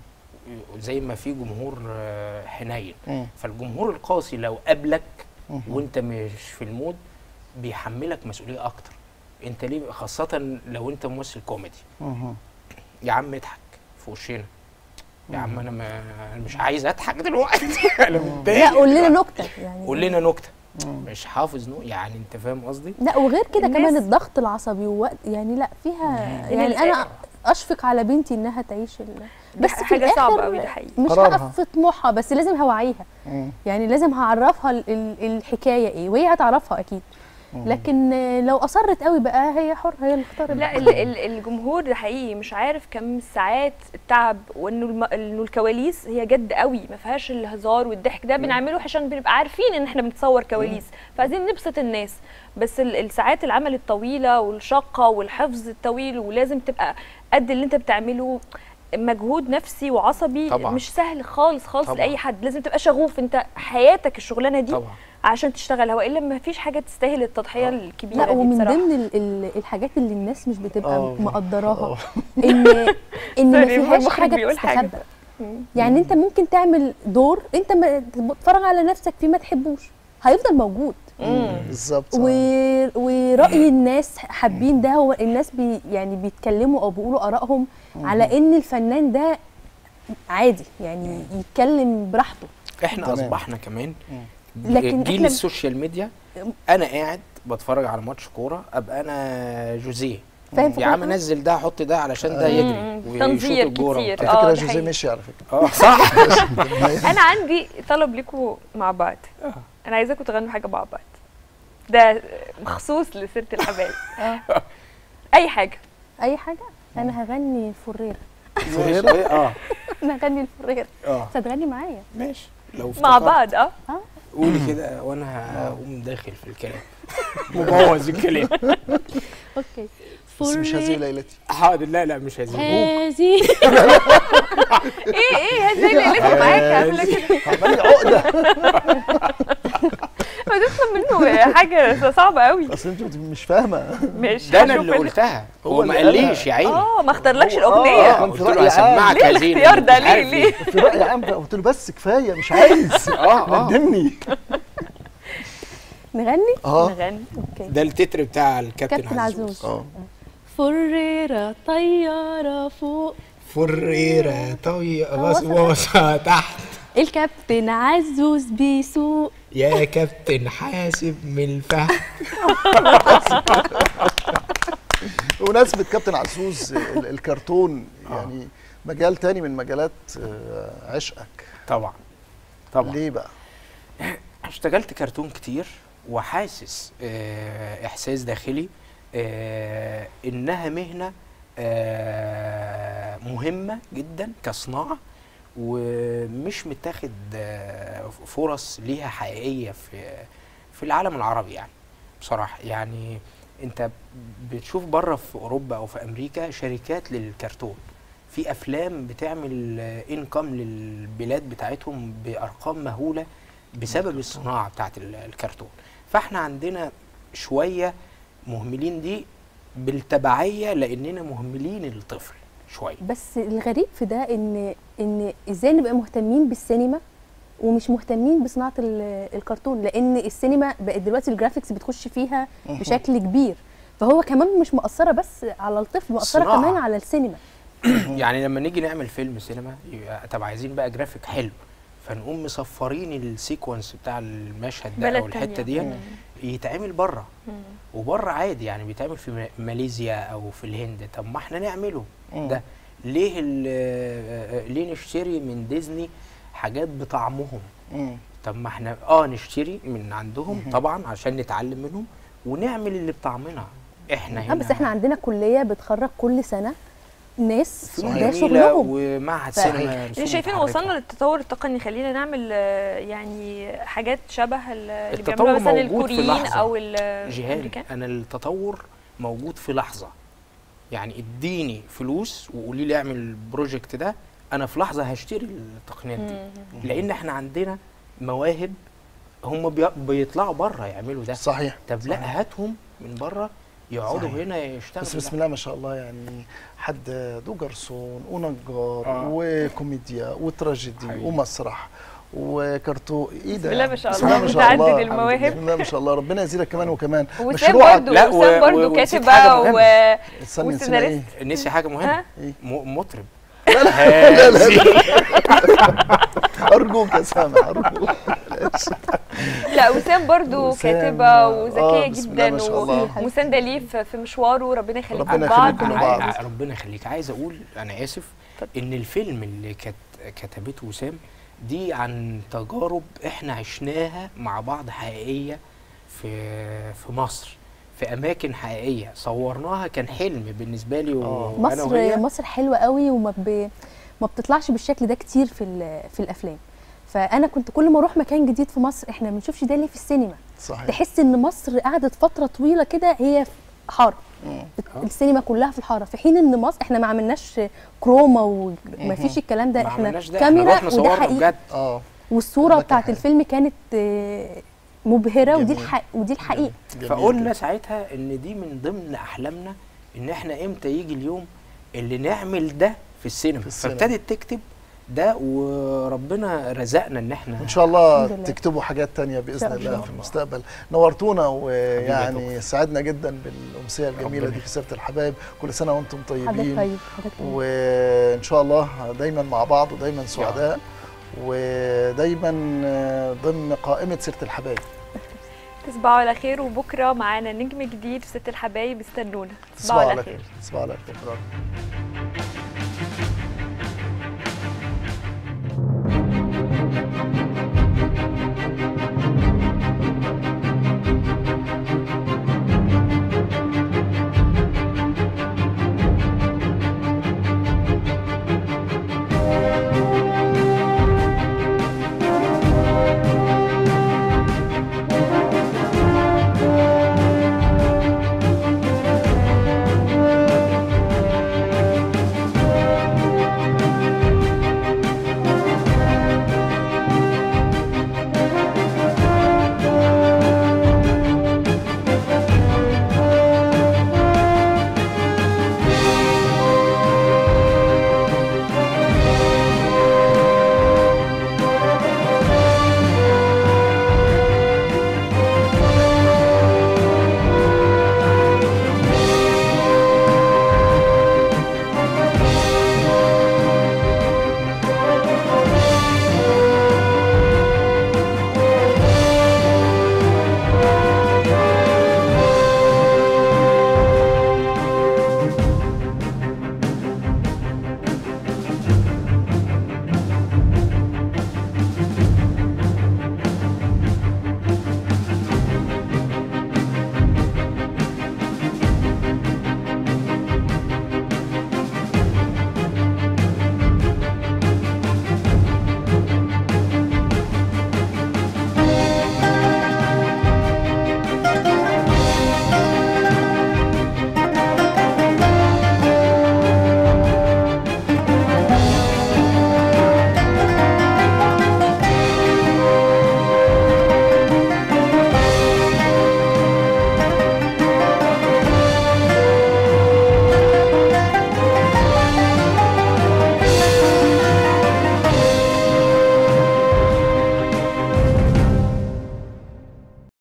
زي ما في جمهور آه، حنين مم. فالجمهور القاسي لو قابلك مم. وانت مش في المود بيحملك مسؤوليه اكتر انت ليه خاصه لو انت ممثل كوميدي مم. يا عم اضحك في وشنا يا عم انا ما أنا مش عايز اضحك دلوقتي انا متضايق لا قول لنا نكته يعني قول لنا نكته مش حافظ نو يعني انت فاهم قصدي لا وغير كده الناس- كمان الضغط العصبي ووقت يعني لا فيها من يعني انا الآخر. اشفق على بنتي انها تعيش ال... بس في حاجه صعبه الآخر قوي ده حقيقي مش قرارها. هقف في طموحها بس لازم هوعيها مم. يعني لازم هعرفها ال- ال- الحكايه ايه وهي هتعرفها اكيد لكن آه، لو اصرت قوي بقى هي حر هي اللي اختارت لا ال ال الجمهور ده حقيقي مش عارف كم ساعات التعب وانه الم... انه الكواليس هي جد قوي ما فيهاش الهزار والضحك ده بنعمله عشان بنبقى عارفين ان احنا بنتصور كواليس فعايزين نبسط الناس بس ال- الساعات العمل الطويله والشقه والحفظ الطويل ولازم تبقى قد اللي انت بتعمله مجهود نفسي وعصبي طبعاً. مش سهل خالص خالص طبعاً. لاي حد لازم تبقى شغوف انت حياتك الشغلانه دي طبعا عشان تشتغلها والا ما فيش حاجه تستاهل التضحيه الكبيره لا دي ومن بصراحه ضمن ال- ال- الحاجات اللي الناس مش بتبقى آه. مقدراها ان ان ما سوري، فيهاش المخرج حاجه بيقول حاجة. تستخبى يعني انت ممكن تعمل دور انت ما تتفرج على نفسك فيه ما تحبوش هيفضل موجود بالظبط و... ورأي الناس حابين ده هو الناس بي يعني بيتكلموا او بيقولوا آرائهم على ان الفنان ده عادي يعني يتكلم براحته احنا تمام. اصبحنا كمان لكن جيل إحنا- السوشيال ميديا انا قاعد بتفرج على ماتش كوره ابقى انا جوزيه فاهم في يا عم كل- نزل ده حط ده علشان ده مم. يجري ويشوط تنظير الجوره كتير. وبتاع. على آه، فكره ده جوزيه حقيقي. مشي على فكره اه صح انا عندي طلب لكم مع بعض انا عايزاكم تغنوا حاجه مع بعض ده مخصوص لسيره الحبايب آه. اي حاجه اي حاجه انا هغني الفرير ماشي. اه انا هغني الفرير اه بس هتغني معايا ماشي لو مع افتكرت بعض اه قولي كده وانا هقوم داخل في الكلام مبوظ الكلام اوكي بس مش هذه ليلتي حاضر لا لا مش هزيد هذه ايه ايه هزي ليلتكم معاك عامله كده عمال لي عقده ما تطلب منه حاجه صعبه قوي اصل انت مش فاهمه مش ده انا هشوف اللي ال- قلتها هو هو ما اللي قالها. قاليش يا عيني اه ما اختارلكش هو- آه، الاغنيه آه. قلت في رأي له عام. هسمعك ليه يا زينب الاختيار أنت ده؟ مش ليه- عارف ليه؟ إيه. في راي عام بقى قلت له بس كفايه مش عايز اه اه ندمني نغني اه نغني اوكي ده التتر بتاع الكابتن كابتن عزوز عزوز اه فريرة طيارة فوق فريرة طيب بص- بص تحت الكابتن عزوز بيسوق يا كابتن حاسب من الفحم بمناسبه كابتن عزوز ال- الكرتون يعني مجال تاني من مجالات آه، عشقك طبعا طبعا ليه بقى اشتغلت كرتون كتير وحاسس آه، احساس داخلي آه، انها مهنه آه، مهمه جدا كصناعه ومش متاخد آه، فرص ليها حقيقيه في في العالم العربي يعني بصراحه يعني انت بتشوف بره في اوروبا او في امريكا شركات للكرتون في افلام بتعمل انكم للبلاد بتاعتهم بارقام مهوله بسبب الصناعه بتاعت ال- الكرتون فاحنا عندنا شويه مهملين دي بالتبعيه لاننا مهملين الطفل شويه بس الغريب في ده ان ان ازاي نبقى مهتمين بالسينما ومش مهتمين بصناعه ال- الكرتون لان السينما بقت دلوقتي الجرافيكس بتخش فيها بشكل كبير فهو كمان مش مؤثره بس على الطفل مؤثره صناعة. كمان على السينما يعني لما نيجي نعمل فيلم سينما يبقى طب عايزين بقى جرافيك حلو فنقوم مصفرين السيكونس بتاع المشهد ده بلد او الحته تانية. دي مم. يتعمل بره وبره عادي يعني بيتعمل في م- ماليزيا او في الهند طب ما احنا نعمله ده ليه ال- آه، آه، ليه نشتري من ديزني حاجات بطعمهم مم. طب ما احنا اه نشتري من عندهم طبعا عشان نتعلم منهم ونعمل اللي بطعمنا احنا اه هنا بس احنا عندنا كليه بتخرج كل سنه ناس فنون ده جميلة شغلهم ومعهد صحيح. سينما اللي رسوم شايفين متحركة. وصلنا للتطور التقني خلينا نعمل آه، يعني حاجات شبه ال- اللي التطور بيعملوها مثلا موجود في الكوريين لحظة. او جهاد الامريكان انا التطور موجود في لحظه يعني اديني فلوس وقولي لي اعمل البروجكت ده انا في لحظه هشتري التقنيات دي لان احنا عندنا مواهب هم بي- بيطلعوا بره يعملوا ده صحيح طب لا هاتهم من بره يقعدوا صحيح. هنا يشتغلوا بس بسم ده. الله ما شاء الله يعني حد دو جرسون ونجار آه. وكوميديا وتراجيدي حقيقي. ومسرح وكرتون ايه ده بسم الله ما شاء بسم الله، ما شاء متعدد الله. المواهب. بسم الله ما شاء الله ربنا يزيدك كمان وكمان وسام مشروعك برضو لا، وسام و- برضو و- ونسيت كاتب حاجة بقى و... مهمة. استنى نسينا والسيناريست. ايه نسي حاجه مهمه ها؟ إيه؟ م- مطرب لا لا لا لا, لا. ارجوك يا سامح ارجوك لا وسام برضو وسام، كاتبه آه، وذكيه بسم الله ما جدا شاء الله. ومسانده ليه في في مشواره ربنا يخليكم ربنا لبعض يخليكم أنا لبعض. عاي- ربنا يخليك عايز اقول انا اسف ان الفيلم اللي كت كتبته وسام دي عن تجارب احنا عشناها مع بعض حقيقيه في في مصر في اماكن حقيقيه صورناها كان حلم بالنسبه لي آه. وانا مصر وهي مصر حلوه قوي وما ب... ما بتطلعش بالشكل ده كتير في ال- في الافلام فانا كنت كل ما اروح مكان جديد في مصر احنا ما بنشوفش ده ليه في السينما صحيح تحس ان مصر قعدت فتره طويله كده هي في حاره السينما كلها في الحاره في حين ان مصر احنا ما عملناش كروما وما فيش الكلام ده ما احنا عملناش ده احنا كاميرا رحنا وده صورنا حقيقي بجد اه والصوره ده كان بتاعت حقيقي. الفيلم كانت آه، مبهره ودي جميل. الحق ودي الحقيقه جميل فقلنا جدا. ساعتها ان دي من ضمن احلامنا ان احنا امتى يجي اليوم اللي نعمل ده في السينما, في السينما. فابتدت تكتب ده وربنا رزقنا ان احنا ان شاء الله الحمد لله. تكتبوا حاجات تانية باذن شاء الله الله. في المستقبل نورتونا ويعني دكتور. سعدنا جدا بالامسيه الجميله ربنا دي في سيره الحبايب كل سنه وانتم حضرتك طيبين طيب حضرتك طيب وان شاء الله دايما مع بعض ودايما سعداء ودايما ضمن قائمه سيره الحبايب تصبحوا على خير وبكره معانا نجم جديد في ست الحبايب استنونا تصبحوا على خير تصبحوا على خير